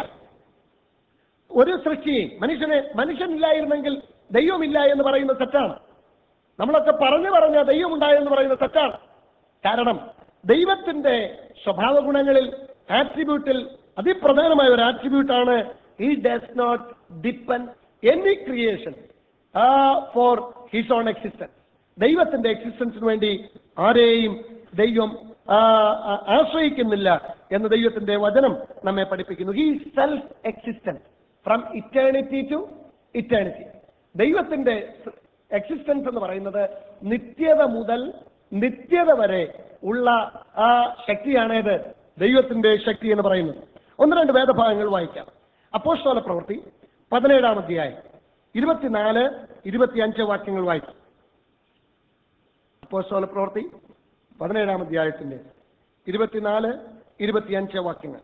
ഒരു സൃഷ്ടിയെയും മനുഷ്യനെ മനുഷ്യനില്ലായിരുന്നെങ്കിൽ ദൈവമില്ല എന്ന് പറയുന്നത് തെറ്റാണ് നമ്മളൊക്കെ പറഞ്ഞു പറഞ്ഞ ദൈവം ഉണ്ടായെന്ന് പറയുന്നത് തെറ്റാണ് കാരണം ദൈവത്തിന്റെ സ്വഭാവ ഗുണങ്ങളിൽ ആട്രിബ്യൂട്ടിൽ അതിപ്രധാനമായ ഒരു ആട്രിബ്യൂട്ടാണ് ഈ does not depend any creation for his own existence ദൈവത്തിന്റെ എക്സിസ്റ്റൻസിന് വേണ്ടി ആരെയും ദൈവം ആ, ആ, ആശ്രയിക്കുന്നില്ല എന്ന് ദൈവത്തിന്റെ വചനം നമ്മെ പഠിപ്പിക്കുന്നു ഈ self existence from eternity to eternity ദൈവത്തിന്റെ എക്സിസ്റ്റൻസ് എന്ന് പറയുന്നത് നിത്യത മുതൽ നിത്യത വരെ ഉള്ള ആ ശക്തിയാണേത് ദൈവത്തിന്റെ ശക്തി എന്ന് പറയുന്നത് ഒന്ന് രണ്ട് വേദഭാഗങ്ങൾ വായിക്കാം അപ്പോസ്തല പ്രവൃത്തി പതിനേഴാം അധ്യായം ഇരുപത്തിനാല് ഇരുപത്തിയഞ്ച് വാക്യങ്ങൾ വായിക്കാം അപ്പോസ്തല പ്രവൃത്തി പതിനേഴാം അധ്യായത്തിന്റെ ഇരുപത്തിനാല് ഇരുപത്തിയഞ്ച് വാക്യങ്ങൾ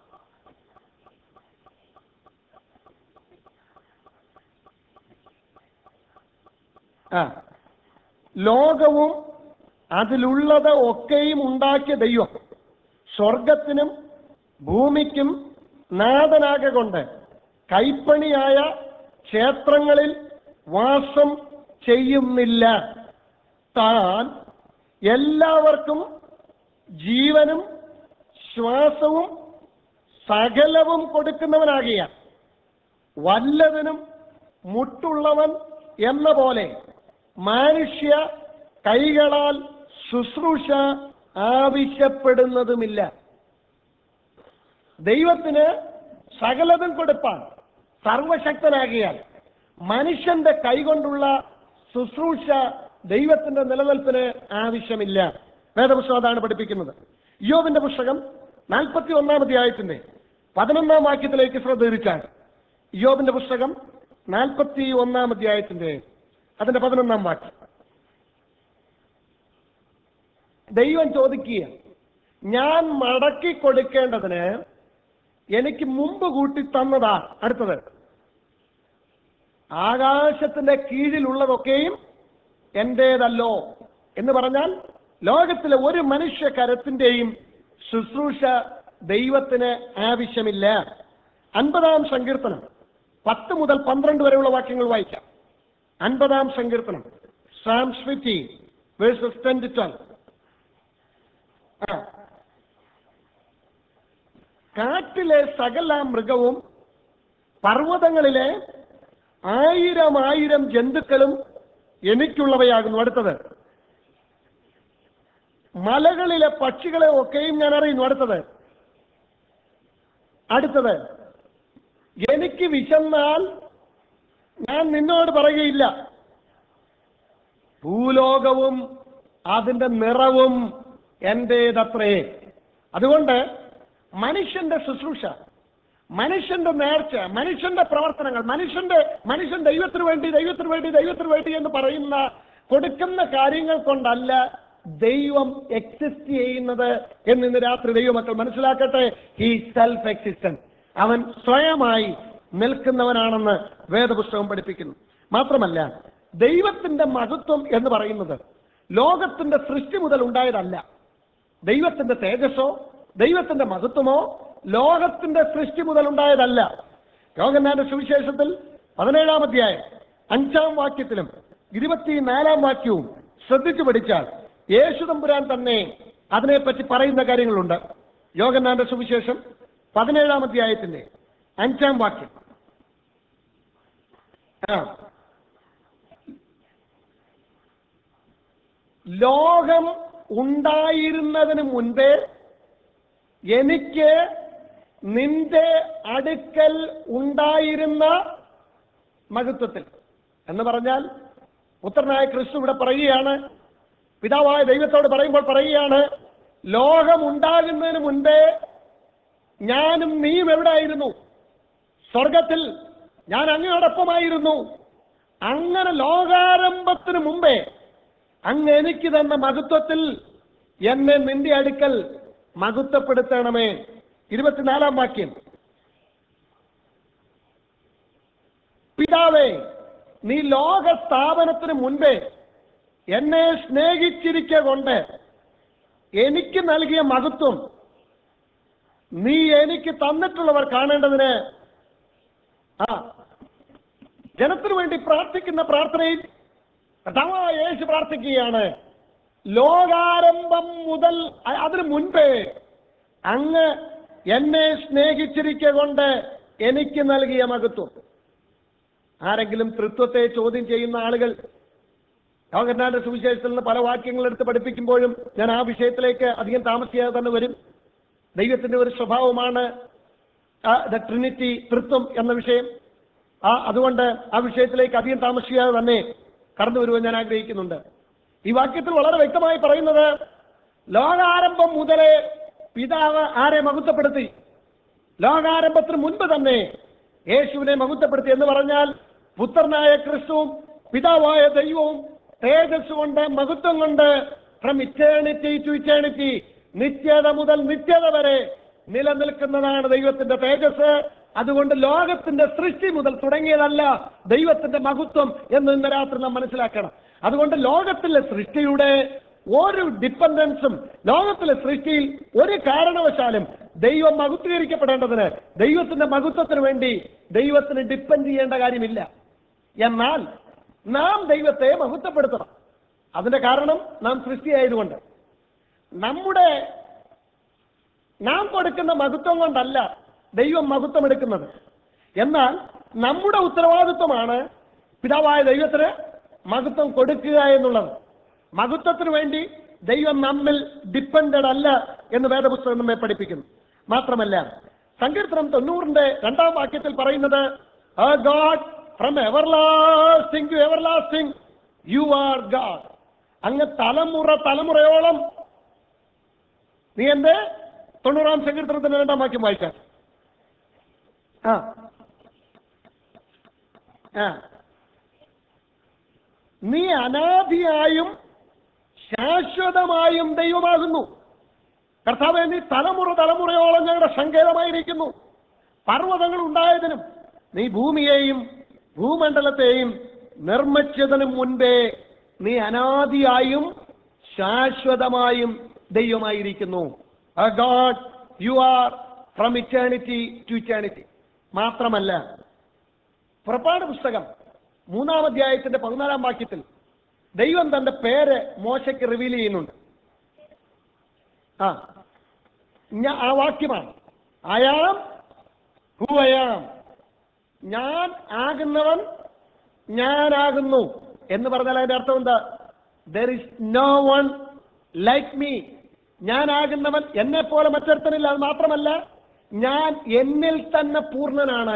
ആ ലോകവും അതിലുള്ളത് ഒക്കെയും ഉണ്ടാക്കിയ ദൈവം സ്വർഗത്തിനും ഭൂമിക്കും നാഥനാകെ കൊണ്ട് കൈപ്പണിയായ ക്ഷേത്രങ്ങളിൽ വാസം ചെയ്യുന്നില്ല താൻ എല്ലാവർക്കും ജീവനും ശ്വാസവും സകലവും കൊടുക്കുന്നവനാകിയ വല്ലതിനും മുട്ടുള്ളവൻ എന്ന പോലെ മനുഷ്യ കൈകളാൽ ശുശ്രൂഷ ആവശ്യപ്പെടുന്നതുമില്ല ദൈവത്തിന് സകലതും കൊടുപ്പാൻ സർവശക്തനാകിയാൽ മനുഷ്യന്റെ കൈകൊണ്ടുള്ള ശുശ്രൂഷ ദൈവത്തിന്റെ നിലനിൽപ്പിന് ആവശ്യമില്ല വേദപുസ്തകം അതാണ് പഠിപ്പിക്കുന്നത് യോബിന്റെ പുസ്തകം നാൽപ്പത്തി ഒന്നാം അധ്യായത്തിന്റെ പതിനൊന്നാം വാക്യത്തിലേക്ക് ശ്രദ്ധ തിരിച്ചാൽ യോബിന്റെ പുസ്തകം നാൽപ്പത്തി ഒന്നാം അധ്യായത്തിന്റെ അതിന്റെ പതിനൊന്നാം വാക്യം ദൈവം ചോദിക്കുക ഞാൻ മടക്കി കൊടുക്കേണ്ടതിന് എനിക്ക് മുമ്പ് കൂട്ടി തന്നതാ അടുത്തത് ആകാശത്തിന്റെ കീഴിലുള്ളതൊക്കെയും എന്റേതല്ലോ എന്ന് പറഞ്ഞാൽ ലോകത്തിലെ ഒരു മനുഷ്യ കരത്തിന്റെയും ശുശ്രൂഷ ദൈവത്തിന് ആവശ്യമില്ല അൻപതാം സങ്കീർത്തനം പത്ത് മുതൽ പന്ത്രണ്ട് വരെയുള്ള വാക്യങ്ങൾ വായിക്കാം അൻപതാം സങ്കീർത്തനം Psalms fifteen verses ten to twelve ആ കാട്ടിലെ സകല മൃഗവും പർവ്വതങ്ങളിലെ ആയിരം ആയിരം ജന്തുക്കളും എനിക്കുള്ളവയാകുന്നു അടുത്തത് മലകളിലെ പക്ഷികളെ ഒക്കെയും ഞാൻ അറിയുന്നു അടുത്തത് അടുത്തത് എനിക്ക് വിശന്നാൽ ഞാൻ നിന്നോട് പറയുകയില്ല ഭൂലോകവും അതിന്റെ നിറവും എന്റേതത്രേ അതുകൊണ്ട് മനുഷ്യന്റെ ശുശ്രൂഷ മനുഷ്യന്റെ നേർച്ച മനുഷ്യന്റെ പ്രവർത്തനങ്ങൾ മനുഷ്യന്റെ മനുഷ്യൻ ദൈവത്തിന് വേണ്ടി ദൈവത്തിന് വേണ്ടി ദൈവത്തിന് വേണ്ടി എന്ന് പറയുന്ന കൊടുക്കുന്ന കാര്യങ്ങൾ കൊണ്ടല്ല ദൈവം എക്സിസ്റ്റ് ചെയ്യുന്നത് എന്ന് ഇന്ന് രാത്രി ദൈവമക്കൾ മനസ്സിലാക്കട്ടെ ഈ സെൽഫ് എക്സിസ്റ്റൻസ് അവൻ സ്വയമായി നിൽക്കുന്നവനാണെന്ന് വേദപുസ്തകം പഠിപ്പിക്കുന്നു മാത്രമല്ല ദൈവത്തിന്റെ മഹത്വം എന്ന് പറയുന്നത് ലോകത്തിന്റെ സൃഷ്ടി മുതൽ ഉണ്ടായതല്ല ദൈവത്തിന്റെ തേജസ്സോ ദൈവത്തിന്റെ മഹത്വമോ ലോകത്തിന്റെ സൃഷ്ടി മുതൽ ഉണ്ടായതല്ല യോഗന്നാന്റെ സുവിശേഷത്തിൽ പതിനേഴാം അധ്യായം അഞ്ചാം വാക്യത്തിലും ഇരുപത്തിനാലാം വാക്യവും ശ്രദ്ധിച്ചു പഠിച്ചാൽ യേശു തമ്പുരാൻ തന്നെ അതിനെപ്പറ്റി പറയുന്ന കാര്യങ്ങളുണ്ട് യോഗന്നാന്റെ സുവിശേഷം പതിനേഴാം അധ്യായത്തിന്റെ അഞ്ചാം വാക്യം ആ ലോകം ഉണ്ടായിരുന്നതിന് മുൻപേ എനിക്ക് നിന്റെ അടുക്കൽ ഉണ്ടായിരുന്ന മഹത്വത്തിൽ എന്ന് പറഞ്ഞാൽ പുത്രനായ ക്രിസ്തു ഇവിടെ പറയുകയാണ് പിതാവായ ദൈവത്തോട് പറയുമ്പോൾ പറയുകയാണ് ലോകം ഉണ്ടാകുന്നതിന് മുൻപേ ഞാനും നീയും എവിടെയായിരുന്നു സ്വർഗത്തിൽ ഞാൻ അങ്ങയോടൊപ്പമായിരുന്നു അങ്ങനെ ലോകാരംഭത്തിന് മുമ്പേ അങ്ങ് എനിക്ക് തന്ന മഹത്വത്തിൽ എന്നെ നിന്റെ അടുക്കൽ മഹത്വപ്പെടുത്തണമേ ഇരുപത്തിനാലാം വാക്യം പിതാവേ നീ ലോക സ്ഥാപനത്തിന് മുൻപേ എന്നെ സ്നേഹിച്ചിരിക്ക കൊണ്ട് എനിക്ക് നൽകിയ മഹത്വം നീ എനിക്ക് തന്നിട്ടുള്ളവർ കാണേണ്ടതിന് ആ ജനത്തിനു വേണ്ടി പ്രാർത്ഥിക്കുന്ന പ്രാർത്ഥനയിൽ കർത്താവായ യേശു പ്രാർത്ഥിക്കുകയാണ് ലോകാരംഭം മുതൽ അ- അതിനു മുൻപേ അങ്ങ് എന്നെ സ്നേഹിച്ചിരിക്കെ കൊണ്ട് എനിക്ക് നൽകിയ മഹത്വം ആരെങ്കിലും തൃത്വത്തെ ചോദ്യം ചെയ്യുന്ന ആളുകൾ യോഗന്നാന്റെ സുവിശേഷത്തിൽ നിന്ന് പല വാക്യങ്ങൾ എടുത്ത് പഠിപ്പിക്കുമ്പോഴും ഞാൻ ആ വിഷയത്തിലേക്ക് അധികം താമസിയാതെ തന്നെ വരും ദൈവത്തിന്റെ ഒരു സ്വഭാവമാണ് ദ ട്രിനിറ്റി തൃത്വം എന്ന വിഷയം ആ അതുകൊണ്ട് ആ വിഷയത്തിലേക്ക് അധികം താമസിക്കാതെ തന്നെ കടന്നു വരുവാൻ ഞാൻ ആഗ്രഹിക്കുന്നുണ്ട് ഈ വാക്യത്തിൽ വളരെ വ്യക്തമായി പറയുന്നത് ലോകാരംഭം മുതലേ പിതാവ് ആരെ മഹത്വപ്പെടുത്തി ലോകാരംഭത്തിന് മുൻപ് തന്നെ യേശുവിനെ മഹത്വപ്പെടുത്തി എന്ന് പറഞ്ഞാൽ പുത്രനായ ക്രിസ്തുവും പിതാവായ ദൈവവും തേജസ് കൊണ്ട് മഹത്വം കൊണ്ട് ഫ്രം ഇറ്റേണിറ്റി ടു ഇറ്റേണിറ്റി നിത്യത മുതൽ നിത്യത വരെ നിലനിൽക്കുന്നതാണ് ദൈവത്തിന്റെ തേജസ് അതുകൊണ്ട് ലോകത്തിന്റെ സൃഷ്ടി മുതൽ തുടങ്ങിയതല്ല ദൈവത്തിന്റെ മഹത്വം എന്ന് ഇന്ന് രാത്രി നാം മനസ്സിലാക്കണം അതുകൊണ്ട് ലോകത്തിലെ സൃഷ്ടിയുടെ ഒരു ഡിപ്പെൻഡൻസും ലോകത്തിലെ സൃഷ്ടിയിൽ ഒരു കാരണവശാലും ദൈവം മഹത്വീകരിക്കപ്പെടേണ്ടതിന് ദൈവത്തിന്റെ മഹത്വത്തിന് വേണ്ടി ദൈവത്തിന് ഡിപ്പെൻഡ് ചെയ്യേണ്ട കാര്യമില്ല എന്നാൽ നാം ദൈവത്തെ മഹത്വപ്പെടുത്തണം അതിന്റെ കാരണം നാം സൃഷ്ടിയായതുകൊണ്ട് നമ്മുടെ നാം കൊടുക്കുന്ന മഹത്വം കൊണ്ടല്ല ദൈവം മഹത്വം എടുക്കുന്നത് എന്നാൽ നമ്മുടെ ഉത്തരവാദിത്വമാണ് പിതാവായ ദൈവത്തിന് മഹത്വം കൊടുക്കുക എന്നുള്ളത് മഹത്വത്തിന് വേണ്ടി ദൈവം നമ്മിൽ ഡിപ്പെൻഡഡ് അല്ല എന്ന് വേദപുസ്തകം നമ്മെ പഠിപ്പിക്കുന്നു മാത്രമല്ല സങ്കീർത്തനം തൊണ്ണൂറിന്റെ രണ്ടാം വാക്യത്തിൽ പറയുന്നത് God from everlasting to everlasting you are God അങ്ങ് തലമുറ തലമുറയോളം നീ എന്റെ തൊണ്ണൂറാം സങ്കീർത്തനത്തിന്റെ രണ്ടാം വാക്യം വായിക്കാം ആ ആ നീ അനാദിയായും ശാശ്വതമായും ദൈവമാകുന്നു കർത്താവെ നീ തലമുറ തലമുറയോളം ഞങ്ങളുടെ സങ്കേതമായിരിക്കുന്നു പർവ്വതങ്ങൾ ഉണ്ടായതിനും നീ ഭൂമിയെയും ഭൂമണ്ഡലത്തെയും നിർമ്മിച്ചതിനും മുൻപേ നീ അനാദിയായും ശാശ്വതമായും ദൈവമായിരിക്കുന്നു God you are from eternity to eternity മാത്രമല്ല പുറപ്പാട് പുസ്തകം മൂന്നാം അധ്യായത്തിന്റെ പതിനാലാം വാക്യത്തിൽ ദൈവം തന്റെ പേര് മോശയ്ക്ക് റിവീൽ ചെയ്യുന്നുണ്ട് ആ ഞാ ആ വാക്യമാണ് അയാം ഹു അയാം ഞാൻ ആകുന്നവൻ ഞാനാകുന്നു എന്ന് പറഞ്ഞാൽ അതിന്റെ അർത്ഥം എന്താ there is no one like me ഞാനാകുന്നവൻ എന്നെ പോലെ മറ്റൊരുത്തനില്ല അത് മാത്രമല്ല ഞാൻ എന്നിൽ തന്നെ പൂർണ്ണനാണ്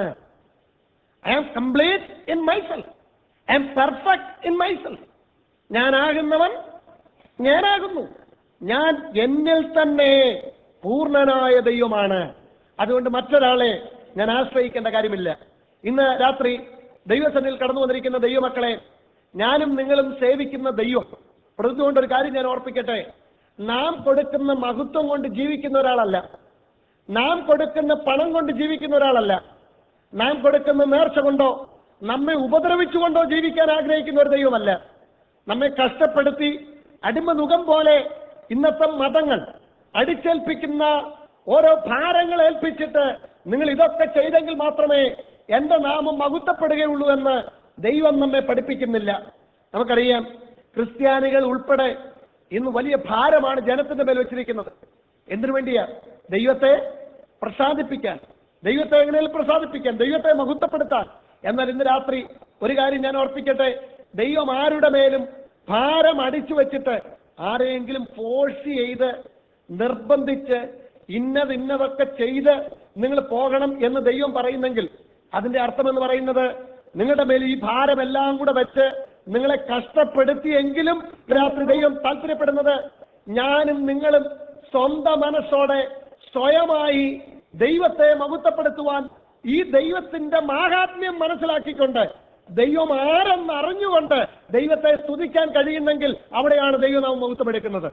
I am complete in myself I am perfect in myself ഞാനാകുന്നവൻ ഞാനാകുന്നു ഞാൻ എന്നിൽ തന്നെ പൂർണ്ണനായ ദൈവമാണ് അതുകൊണ്ട് മറ്റൊരാളെ ഞാൻ ആശ്രയിക്കേണ്ട കാര്യമില്ല ഇന്ന് രാത്രി ദൈവസന്നിൽ കടന്നു വന്നിരിക്കുന്ന ദൈവമക്കളെ ഞാനും നിങ്ങളും സേവിക്കുന്ന ദൈവം പ്രതികൊണ്ട് ഒരു കാര്യം ഞാൻ ഓർപ്പിക്കട്ടെ നാം കൊടുക്കുന്ന മഹത്വം കൊണ്ട് ജീവിക്കുന്ന ഒരാളല്ല നാം കൊടുക്കുന്ന പണം കൊണ്ട് ജീവിക്കുന്ന ഒരാളല്ല നാം കൊടുക്കുന്ന നേർച്ച കൊണ്ടോ നമ്മെ ഉപദ്രവിച്ചുകൊണ്ടോ ജീവിക്കാൻ ആഗ്രഹിക്കുന്ന ഒരു ദൈവമല്ല നമ്മെ കഷ്ടപ്പെടുത്തി അടിമനുഖം പോലെ ഇന്നത്തെ മതങ്ങൾ അടിച്ചേൽപ്പിക്കുന്ന ഓരോ ഭാരങ്ങൾ ഏൽപ്പിച്ചിട്ട് നിങ്ങൾ ഇതൊക്കെ ചെയ്തെങ്കിൽ മാത്രമേ എന്റെ നാമം മകുത്തപ്പെടുകയുള്ളൂ എന്ന് ദൈവം നമ്മെ പഠിപ്പിക്കുന്നില്ല നമുക്കറിയാം ക്രിസ്ത്യാനികൾ ഉൾപ്പെടെ ഇന്ന് വലിയ ഭാരമാണ് ജനത്തിന്റെ മേൽ വെച്ചിരിക്കുന്നത് എന്തിനു വേണ്ടിയാ ദൈവത്തെ പ്രസാദിപ്പിക്കാൻ ദൈവത്തെ എങ്ങനെയും പ്രസാദിപ്പിക്കാൻ ദൈവത്തെ മഹത്വപ്പെടുത്താൻ എന്നാൽ ഇന്ന് രാത്രി ഒരു കാര്യം ഞാൻ ഓർപ്പിക്കട്ടെ ദൈവം ആരുടെ മേലും ഭാരം അടിച്ചു വെച്ചിട്ട് ആരെയെങ്കിലും ഫോഴ്സ് ചെയ്ത് നിർബന്ധിച്ച് ഇന്നത് ഇന്നതൊക്കെ ചെയ്ത് നിങ്ങൾ പോകണം എന്ന് ദൈവം പറയുന്നെങ്കിൽ അതിന്റെ അർത്ഥം എന്ന് പറയുന്നത് നിങ്ങളുടെ മേൽ ഈ ഭാരമെല്ലാം കൂടെ വെച്ച് നിങ്ങളെ കഷ്ടപ്പെടുത്തിയെങ്കിലും രാത്രി ദൈവം താല്പര്യപ്പെടുന്നത് ഞാനും നിങ്ങളും സ്വന്തം മനസ്സോടെ സ്വയമായി ദൈവത്തെ മഹത്വപ്പെടുത്തുവാൻ ഈ ദൈവത്തിന്റെ മാഹാത്മ്യം മനസ്സിലാക്കിക്കൊണ്ട് ദൈവം ആരെന്ന് അറിഞ്ഞുകൊണ്ട് ദൈവത്തെ സ്തുതിക്കാൻ കഴിയുന്നെങ്കിൽ അവിടെയാണ് ദൈവം നാം മഹത്വമെടുക്കുന്നത്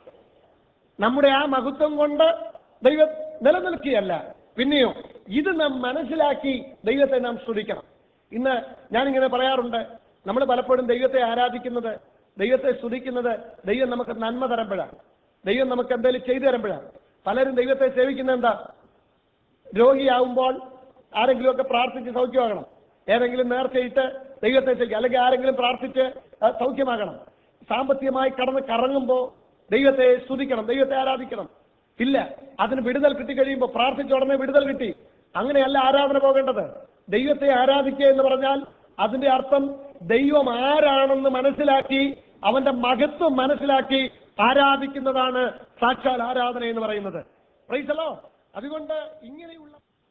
നമ്മുടെ ആ മഹത്വം കൊണ്ട് ദൈവം നിലനിൽക്കുകയല്ല പിന്നെയോ ഇത് നാം മനസ്സിലാക്കി ദൈവത്തെ നാം സ്തുതിക്കണം ഇന്ന് ഞാനിങ്ങനെ പറയാറുണ്ട് നമ്മൾ പലപ്പോഴും ദൈവത്തെ ആരാധിക്കുന്നത് ദൈവത്തെ സ്തുതിക്കുന്നത് ദൈവം നമുക്ക് നന്മ തരുമ്പോഴാണ് ദൈവം നമുക്ക് എന്തെങ്കിലും ചെയ്തു തരുമ്പോഴാണ് പലരും ദൈവത്തെ സേവിക്കുന്ന എന്താ രോഗിയാവുമ്പോൾ ആരെങ്കിലുമൊക്കെ പ്രാർത്ഥിച്ച് സൗഖ്യമാകണം ഏതെങ്കിലും നേർച്ചയിട്ട് ദൈവത്തെ ചെയ്യുക അല്ലെങ്കിൽ ആരെങ്കിലും പ്രാർത്ഥിച്ച് ആ, സൗഖ്യമാകണം സാമ്പത്തികമായി കടന്ന് കറങ്ങുമ്പോൾ ദൈവത്തെ സ്തുതിക്കണം ദൈവത്തെ ആരാധിക്കണം ഇല്ല അതിന് വിടുതൽ കിട്ടിക്കഴിയുമ്പോൾ പ്രാർത്ഥിച്ച ഉടനെ വിടുതൽ കിട്ടി അങ്ങനെയല്ല ആരാധന പോകേണ്ടത് ദൈവത്തെ ആരാധിക്കുക എന്ന് പറഞ്ഞാൽ അതിന്റെ അർത്ഥം ദൈവം ആരാണെന്ന് മനസ്സിലാക്കി അവന്റെ മഹത്വം മനസ്സിലാക്കി ആരാധിക്കുന്നതാണ് സാക്ഷാൽ ആരാധന എന്ന് പറയുന്നത് പ്രൈസലോ അതുകൊണ്ട് ഇങ്ങനെയുള്ള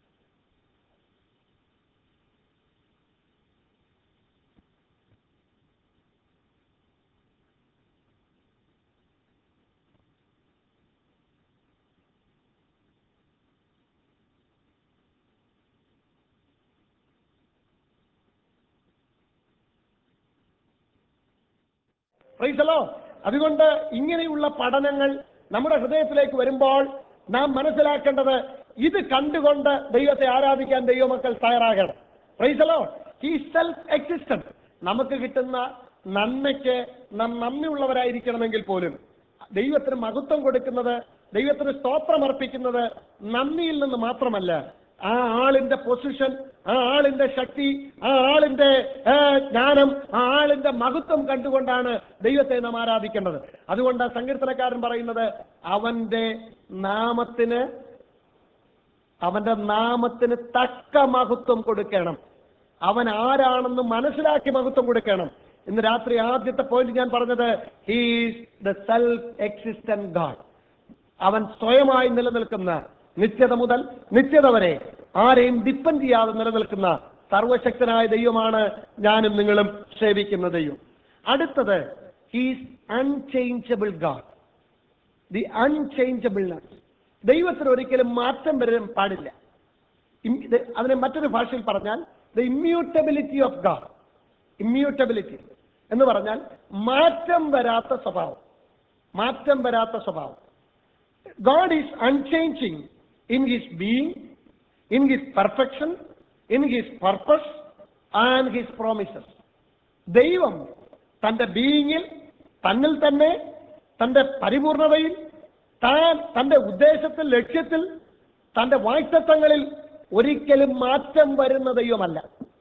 പ്രൈസലോ അതുകൊണ്ട് ഇങ്ങനെയുള്ള പഠനങ്ങൾ നമ്മുടെ ഹൃദയത്തിലേക്ക് വരുമ്പോൾ നാം മനസ്സിലാക്കേണ്ടത് ഇത് കണ്ടുകൊണ്ട് ദൈവത്തെ ആരാധിക്കാൻ ദൈവമക്കൾ തയ്യാറാകണം പ്രൈസലോ ഈ സെൽഫ് എക്സിസ്റ്റൻസ് നമുക്ക് കിട്ടുന്ന നന്മയ്ക്ക് നാം നന്ദിയുള്ളവരായിരിക്കണമെങ്കിൽ പോലും ദൈവത്തിന് മഹത്വം കൊടുക്കുന്നത് ദൈവത്തിന് സ്തോത്രം അർപ്പിക്കുന്നത് നന്ദിയിൽ നിന്ന് മാത്രമല്ല ആ ആളിന്റെ പൊസിഷൻ ആ ആളിന്റെ ശക്തി ആ ആളിന്റെ ഏ, ജ്ഞാനം ആ ആളിന്റെ മഹത്വം കണ്ടുകൊണ്ടാണ് ദൈവത്തെ നാം ആരാധിക്കേണ്ടത് അതുകൊണ്ട് സങ്കീർത്തനക്കാരൻ പറയുന്നത് അവന്റെ നാമത്തിന് അവന്റെ നാമത്തിന് തക്ക മഹത്വം കൊടുക്കണം അവൻ ആരാണെന്ന് മനസ്സിലാക്കി മഹത്വം കൊടുക്കണം ഇന്ന് രാത്രി ആദ്യത്തെ പോയിന്റ് ഞാൻ പറഞ്ഞത് he's the self existent God അവൻ സ്വയമായി നിലനിൽക്കുന്ന നിത്യത മുതൽ നിത്യത വരെ ആരെയും ഡിപ്പെൻഡ് ചെയ്യാതെ നിലനിൽക്കുന്ന സർവശക്തനായ ദൈവമാണ് ഞാനും നിങ്ങളും സേവിക്കുന്ന ദൈവം അടുത്തത് he's unchangeable God the unchangeableness ദൈവത്തിന് ഒരിക്കലും മാറ്റം വരാൻ പാടില്ല ഇം- ഇത് അതിനെ മറ്റൊരു ഭാഷയിൽ പറഞ്ഞാൽ the immutability of God immutability എന്ന് പറഞ്ഞാൽ മാറ്റം വരാത്ത സ്വഭാവം മാറ്റം വരാത്ത സ്വഭാവം God is unchanging in his being in his perfection in his purpose and his promises ദൈവം തന്റെ ബീയിങ്ങിൽ തന്നിൽ തന്നെ തന്റെ പരിപൂർണതയിൽ താൻ തന്റെ ഉദ്ദേശത്തിൽ ലക്ഷ്യത്തിൽ തന്റെ വാക്തത്വങ്ങളിൽ ഒരിക്കലും മാറ്റം വരുന്ന ദൈവമല്ല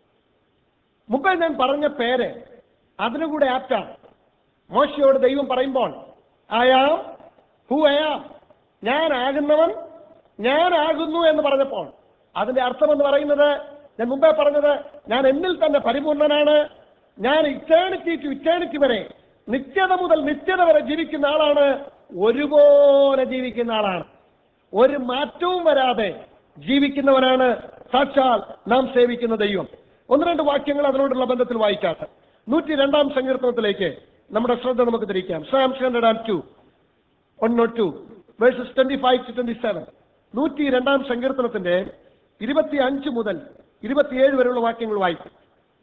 മുമ്പേ ഞാൻ പറഞ്ഞ പേര് അതിനുകൂടെ ആപ്റ്റാണ് മോശയോട് ദൈവം പറയുമ്പോൾ ആയാം ഹു അയാം ഞാനാകുന്നവൻ ഞാനാകുന്നു എന്ന് പറഞ്ഞപ്പോൾ അതിന്റെ അർത്ഥം എന്ന് പറയുന്നത് ഞാൻ മുമ്പേ പറഞ്ഞത് ഞാൻ എന്നിൽ തന്നെ പരിപൂർണനാണ് ഞാൻ ഇറ്റേണിറ്റി ടു ഇറ്റേണിറ്റി വരെ നിത്യത മുതൽ നിത്യത വരെ ജീവിക്കുന്ന ആളാണ് ഒരുപോലെ ജീവിക്കുന്ന ആളാണ് ഒരു മാറ്റവും വരാതെ ജീവിക്കുന്നവനാണ് സാക്ഷാൽ നാം സേവിക്കുന്ന ദൈവം ഒന്ന് രണ്ട് വാക്യങ്ങൾ അതിനോടുള്ള ബന്ധത്തിൽ വായിക്കാട്ടെ നൂറ്റി രണ്ടാം സങ്കീർത്തനത്തിലേക്ക് നമ്മുടെ ശ്രദ്ധ നമുക്ക് തിരിക്കാം Psalm hundred and two one naught two verses twenty five to twenty seven നൂറ്റി രണ്ടാം സങ്കീർത്തനത്തിന്റെ ഇരുപത്തി അഞ്ച് മുതൽ ഇരുപത്തിയേഴ് വരെയുള്ള വാക്യങ്ങൾ വായിക്കും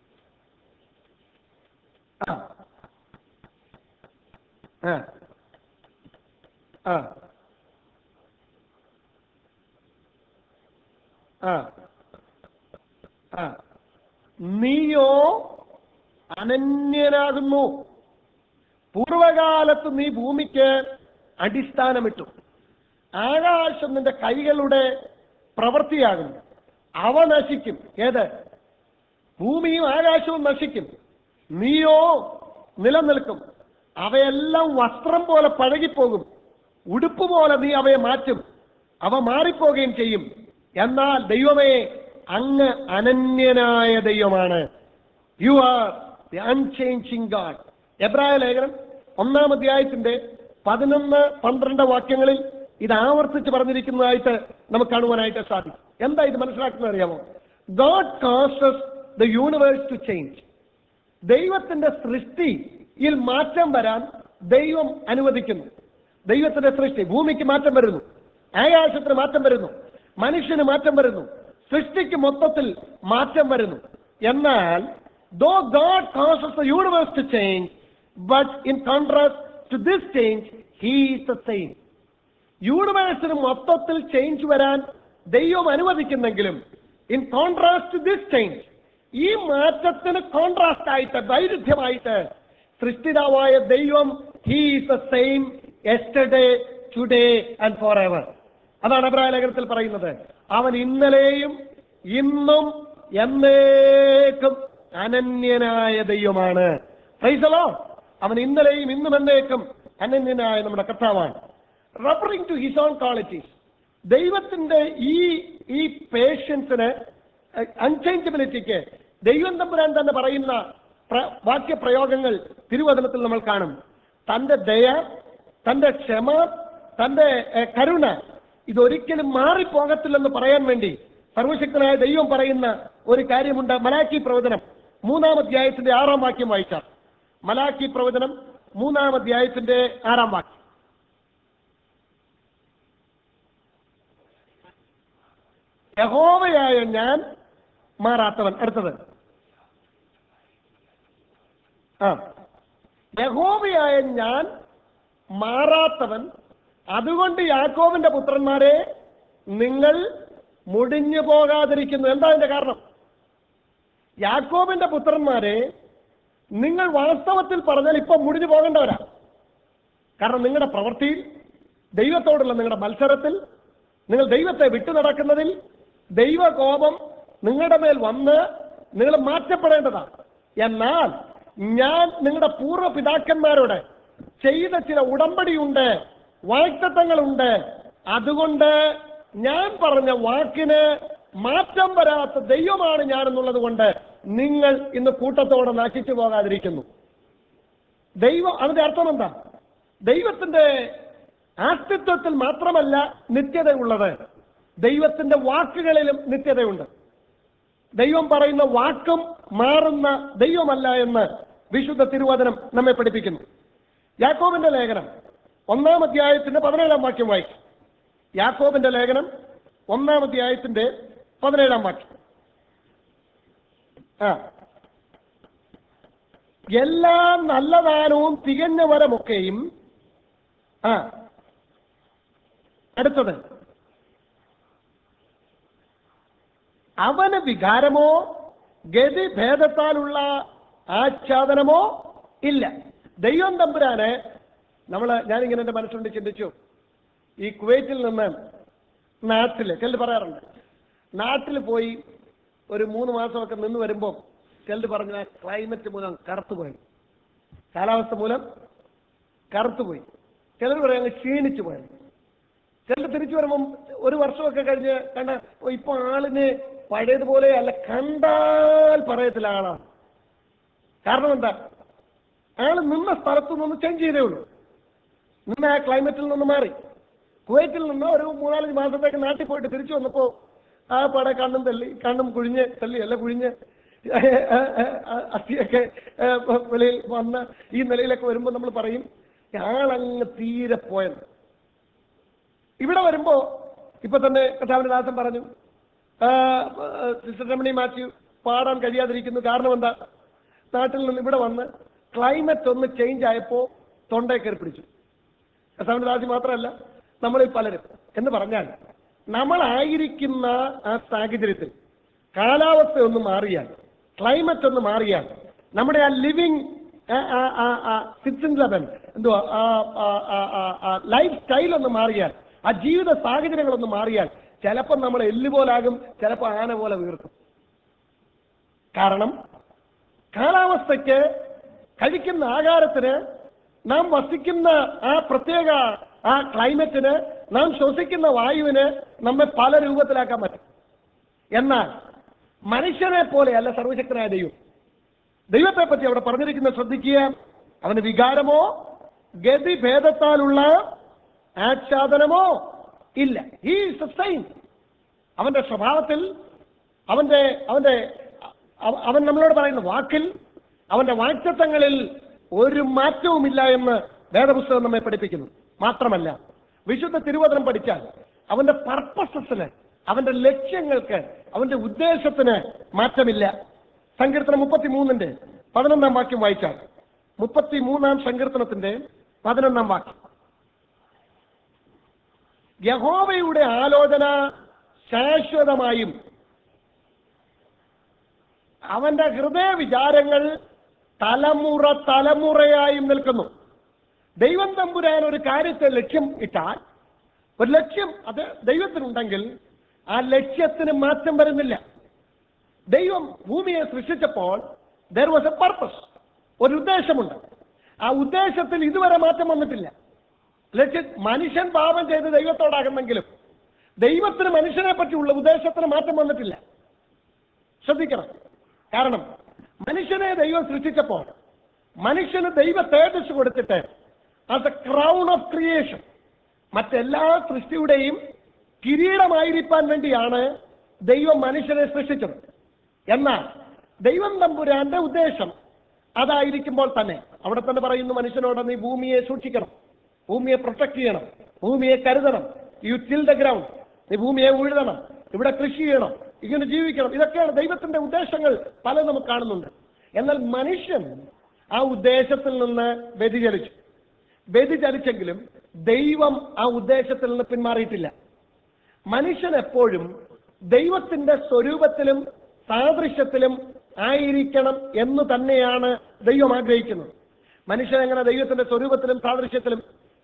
ആ ആ ആ ആ ആ നീയോ അനന്യനാകുന്നു പൂർവകാലത്ത് നീ ഭൂമിക്ക് അടിസ്ഥാനമിട്ടു ആകാശം നിന്റെ കൈകളുടെ പ്രവൃത്തിയാകുന്നു അവ നശിക്കും ഏത് ഭൂമിയും ആകാശവും നശിക്കും നീയോ നിലനിൽക്കും അവയെല്ലാം വസ്ത്രം പോലെ പഴകിപ്പോകും ഉടുപ്പ് പോലെ നീ അവയെ മാറ്റും അവ മാറിപ്പോകുകയും ചെയ്യും എന്നാൽ ദൈവമേ അങ്ങ് അനന്യനായ ദൈവമാണ് you are the unchanging God എബ്രായ ലേഖനം ഒന്നാം അധ്യായത്തിന്റെ പതിനൊന്ന് പന്ത്രണ്ട് വാക്യങ്ങളിൽ ഇത് ആവർത്തിച്ച് പറഞ്ഞിരിക്കുന്നതായിട്ട് നമുക്ക് കാണുവാനായിട്ട് സാധിക്കും എന്താ ഇത് മനസ്സിലാക്കുന്നത് അറിയാമോ God causes the universe to change ദൈവത്തിന്റെ സൃഷ്ടിയിൽ മാറ്റം വരാൻ ദൈവം അനുവദിക്കുന്നു ദൈവത്തിന്റെ സൃഷ്ടി ഭൂമിക്ക് മാറ്റം വരുന്നു ആകാശത്തിന് മാറ്റം വരുന്നു മനുഷ്യന് മാറ്റം വരുന്നു സൃഷ്ടിക്ക് മൊത്തത്തിൽ മാറ്റം വരുന്നു എന്നാൽ though God causes the universe to change but in contrast to this change he is the same യൂണിവേഴ്സിന് മൊത്തത്തിൽ ചേഞ്ച് വരാൻ ദൈവം അനുവദിക്കുന്നെങ്കിലും in contrast to this change ഈ മാറ്റത്തിന് കോൺട്രാസ്റ്റ് ആയിട്ട് വൈരുദ്ധ്യമായിട്ട് സൃഷ്ടിതാവായ ദൈവം he is the same yesterday today and forever അതാണ് അഭിപ്രായ ലേഖനത്തിൽ പറയുന്നത് അവൻ ഇന്നലെയും ഇന്നും എന്നേക്കും അനന്യനായ ദൈവമാണ് പ്രൈസലോ അവൻ ഇന്നലെയും ഇന്നും എന്നേക്കും അനന്യനായ നമ്മുടെ കർത്താവാണ് referring to his own qualities ദൈവത്തിന്റെ ഈ ഈ പേഷ്യൻസിന് അൺചേഞ്ചബിലിറ്റിക്ക് ദൈവം തമ്പുരാൻ തന്നെ പറയുന്ന പ്ര- വാക്യപ്രയോഗങ്ങൾ തിരുവചനത്തിൽ നമ്മൾ കാണും തന്റെ ദയ തന്റെ ക്ഷമ തന്റെ ഏഹ്, കരുണ ഇതൊരിക്കലും മാറിപ്പോകത്തില്ലെന്ന് പറയാൻ വേണ്ടി സർവശക്തനായ ദൈവം പറയുന്ന ഒരു കാര്യമുണ്ട് മലാക്കി പ്രവചനം മൂന്നാം അധ്യായത്തിന്റെ ആറാം വാക്യം വായിച്ചാൽ മലാക്കി പ്രവചനം മൂന്നാം അധ്യായത്തിന്റെ ആറാം വാക്യം യഹോവയായ ഞാൻ മാറാത്തവൻ അടുത്തത് ആ യഹോവയായ ഞാൻ മാറാത്തവൻ അതുകൊണ്ട് യാക്കോവിന്റെ പുത്രന്മാരെ നിങ്ങൾ മുടിഞ്ഞു പോകാതിരിക്കുന്നു എന്താ അതിന്റെ കാരണം യാക്കോബിന്റെ പുത്രന്മാരെ നിങ്ങൾ വാസ്തവത്തിൽ പറഞ്ഞാൽ ഇപ്പൊ മുടിഞ്ഞു പോകേണ്ടവരാ കാരണം നിങ്ങളുടെ പ്രവൃത്തിയിൽ ദൈവത്തോടുള്ള നിങ്ങളുടെ മത്സരത്തിൽ നിങ്ങൾ ദൈവത്തെ വിട്ടു നടക്കുന്നതിൽ ദൈവകോപം നിങ്ങളുടെ മേൽ വന്ന് നിങ്ങൾ മാറ്റപ്പെടേണ്ടതാണ് എന്നാൽ ഞാൻ നിങ്ങളുടെ പൂർവ്വ പിതാക്കന്മാരോട് ചെയ്ത ചില ഉടമ്പടിയുണ്ട് വാക്തത്വങ്ങളുണ്ട് അതുകൊണ്ട് ഞാൻ പറഞ്ഞ വാക്കിന് മാറ്റം വരാത്ത ദൈവമാണ് ഞാൻ എന്നുള്ളത് കൊണ്ട് നിങ്ങൾ ഇന്ന് കൂട്ടത്തോടെ നശിച്ചു പോകാതിരിക്കുന്നു ദൈവം അതിന്റെ അർത്ഥം എന്താ ദൈവത്തിന്റെ അസ്തിത്വത്തിൽ മാത്രമല്ല നിത്യതയുള്ളത് ദൈവത്തിന്റെ വാക്കുകളിലും നിത്യതയുണ്ട് ദൈവം പറയുന്ന വാക്കും മാറുന്ന ദൈവമല്ല എന്ന് വിശുദ്ധ തിരുവചനം നമ്മെ പഠിപ്പിക്കുന്നു യാക്കോബിന്റെ ലേഖനം ഒന്നാം അധ്യായത്തിന്റെ പതിനേഴാം വാക്യം വായിക്കും യാക്കോബിന്റെ ലേഖനം ഒന്നാം അധ്യായത്തിന്റെ പതിനേഴാം വാക്യം ആ എല്ലാ നല്ല ദാനവും തികഞ്ഞ വരമൊക്കെയും ആ അടുത്തത് അവന് വികാരമോ ഗതി ഭേദത്താലുള്ള ആച്ഛാദനമോ ഇല്ല ദൈവം തമ്പുരാന് നമ്മള് ഞാനിങ്ങനെ എന്റെ മനസ്സുകൊണ്ട് ചിന്തിച്ചു ഈ കുവൈറ്റിൽ നിന്ന് നാട്ടില് ചിലർ പറയാറുണ്ട് നാട്ടിൽ പോയി ഒരു മൂന്ന് മാസമൊക്കെ നിന്ന് വരുമ്പോൾ ചിലർ പറഞ്ഞ ക്ലൈമറ്റ് മൂലം കറുത്തുപോയി കാലാവസ്ഥ മൂലം കറുത്തുപോയി ചിലർ പറയാം അങ്ങ് ക്ഷീണിച്ചു പോയത് ചിലർ തിരിച്ചു വരുമ്പം ഒരു വർഷമൊക്കെ കഴിഞ്ഞ് കണ്ട ഓ, ഇപ്പൊ ആളിന് പഴയതുപോലെ അല്ല കണ്ടാൽ പറയത്തില്ല ആളാണ് കാരണം എന്താ ആള് നിന്ന സ്ഥലത്ത് നിന്ന് ചേഞ്ച് ചെയ്തേ ഉള്ളൂ നിന്ന ആ ക്ലൈമറ്റിൽ നിന്ന് മാറി കുവൈറ്റിൽ നിന്ന് ഒരു മൂന്നാലഞ്ച് മാസത്തേക്ക് നാട്ടിൽ പോയിട്ട് തിരിച്ചു വന്നപ്പോ ആ പട കണ്ണും തല്ലി കണ്ണും കുഴിഞ്ഞ് തല്ലി അല്ല കുഴിഞ്ഞ് അസ്ഥിയൊക്കെ ഏ, വെളിയിൽ വന്ന് ഈ നിലയിലൊക്കെ വരുമ്പോൾ നമ്മൾ പറയും ആളങ്ങ് തീരെ പോയത് ഇവിടെ വരുമ്പോ ഇപ്പൊ തന്നെ കഥാവിന്റെ ദാസൻ പറഞ്ഞു ആ, ആ, സിസ്റ്റർ രമണി മാത്യു പാടാൻ കഴിയാതിരിക്കുന്നു കാരണം എന്താ നാട്ടിൽ നിന്ന് ഇവിടെ വന്ന് ക്ലൈമറ്റ് ഒന്ന് ചേഞ്ച് ആയപ്പോ തൊണ്ടയെ കയറി പിടിച്ചു കഥാവിന്റെ ദാസി മാത്രമല്ല നമ്മളിൽ പലരും എന്ന് പറഞ്ഞാൽ നമ്മളായിരിക്കുന്ന ആ സാഹചര്യത്തിൽ കാലാവസ്ഥ ഒന്ന് മാറിയാൽ ക്ലൈമറ്റ് ഒന്ന് മാറിയാൽ നമ്മുടെ ആ ലിവിങ് സിക്സിൻ ലെവൻ എന്തുവാ ലൈഫ് സ്റ്റൈൽ ഒന്ന് മാറിയാൽ ആ ജീവിത സാഹചര്യങ്ങളൊന്ന് മാറിയാൽ ചിലപ്പോൾ നമ്മൾ എല്ലുപോലാകും ചിലപ്പോൾ ആന പോലെ വീർക്കും കാരണം കാലാവസ്ഥയ്ക്ക് കഴിക്കുന്ന ആഹാരത്തിന് നാം വസിക്കുന്ന ആ പ്രത്യേക ആ ക്ലൈമറ്റിന് നാം ശ്വസിക്കുന്ന വായുവിന് നമ്മെ പല രൂപത്തിലാക്കാൻ പറ്റും എന്നാൽ മനുഷ്യനെ പോലെയല്ല സർവശക്തനായ ദൈവം ദൈവത്തെ പറ്റി അവിടെ പറഞ്ഞിരിക്കുന്ന ശ്രദ്ധിക്കുക അവന് വികാരമോ ഗതി ഭേദത്താലുള്ള ആച്ഛാദനമോ ഇല്ല ഈ സെയിം അവന്റെ സ്വഭാവത്തിൽ അവന്റെ അവന്റെ അവ- അവൻ നമ്മളോട് പറയുന്ന വാക്കിൽ അവന്റെ വാക്തത്വങ്ങളിൽ ഒരു മാറ്റവുമില്ല എന്ന് വേദപുസ്തകം നമ്മെ പഠിപ്പിക്കുന്നു മാത്രമല്ല വിശുദ്ധ തിരുവചനം പഠിച്ചാൽ അവന്റെ പർപ്പസസിന് അവന്റെ ലക്ഷ്യങ്ങൾക്ക് അവന്റെ ഉദ്ദേശത്തിന് മാറ്റമില്ല സങ്കീർത്തനം മുപ്പത്തിമൂന്നിന്റെ പതിനൊന്നാം വാക്യം വായിച്ചാൽ മുപ്പത്തിമൂന്നാം സങ്കീർത്തനത്തിന്റെ പതിനൊന്നാം വാക്യം യഹോവയുടെ ആലോചന ശാശ്വതമായും അവന്റെ ഹൃദയ വിചാരങ്ങൾ തലമുറ തലമുറയായും നിൽക്കുന്നു ദൈവം തമ്പുരാൻ ഒരു കാര്യത്തെ ലക്ഷ്യം ഇട്ടാൽ ഒരു ലക്ഷ്യം അത് ദൈവത്തിനുണ്ടെങ്കിൽ ആ ലക്ഷ്യത്തിന് മാറ്റം വരുന്നില്ല ദൈവം ഭൂമിയെ സൃഷ്ടിച്ചപ്പോൾ ദർ വാസ് എ പർപ്പസ് ഒരു ഉദ്ദേശമുണ്ട് ആ ഉദ്ദേശത്തിൽ ഇതുവരെ മാറ്റം വന്നിട്ടില്ല ലക്ഷ്യ മനുഷ്യൻ പാപം ചെയ്ത് ദൈവത്തോടാകുന്നെങ്കിലും ദൈവത്തിന് മനുഷ്യനെ പറ്റിയുള്ള ഉദ്ദേശത്തിന് മാറ്റം വന്നിട്ടില്ല ശ്രദ്ധിക്കണം കാരണം മനുഷ്യനെ ദൈവം സൃഷ്ടിച്ചപ്പോൾ മനുഷ്യന് ദൈവ തേജസ് കൊടുത്തിട്ട് as a crown of creation മറ്റെല്ലാ സൃഷ്ടിയുടെയും കിരീടമായിരിക്കാൻ വേണ്ടിയാണ് ദൈവം മനുഷ്യനെ സൃഷ്ടിച്ചത് എന്നാൽ ദൈവം തമ്പുരാന്റെ ഉദ്ദേശം അതായിരിക്കുമ്പോൾ തന്നെ അവിടെ തന്നെ പറയുന്നു മനുഷ്യനോട് നീ ഭൂമിയെ സൂക്ഷിക്കണം ഭൂമിയെ പ്രൊട്ടക്ട് ചെയ്യണം ഭൂമിയെ കരുതണം യു ടിൽ ദ ഗ്രൗണ്ട് നീ ഭൂമിയെ ഉഴുതണം ഇവിടെ കൃഷി ചെയ്യണം ഇങ്ങനെ ജീവിക്കണം ഇതൊക്കെയാണ് ദൈവത്തിന്റെ ഉദ്ദേശങ്ങൾ പല നമുക്ക് കാണുന്നുണ്ട് എന്നാൽ മനുഷ്യൻ ആ ഉദ്ദേശത്തിൽ നിന്ന് വ്യതിചലിച്ചു വ്യതിചലിച്ചെങ്കിലും ദൈവം ആ ഉദ്ദേശത്തിൽ നിന്ന് പിന്മാറിയിട്ടില്ല മനുഷ്യൻ എപ്പോഴും ദൈവത്തിന്റെ സ്വരൂപത്തിലും സാദൃശ്യത്തിലും ആയിരിക്കണം എന്ന് തന്നെയാണ് ദൈവം ആഗ്രഹിക്കുന്നത് മനുഷ്യൻ എങ്ങനെ ദൈവത്തിന്റെ സ്വരൂപത്തിലും സാദൃശ്യത്തിലും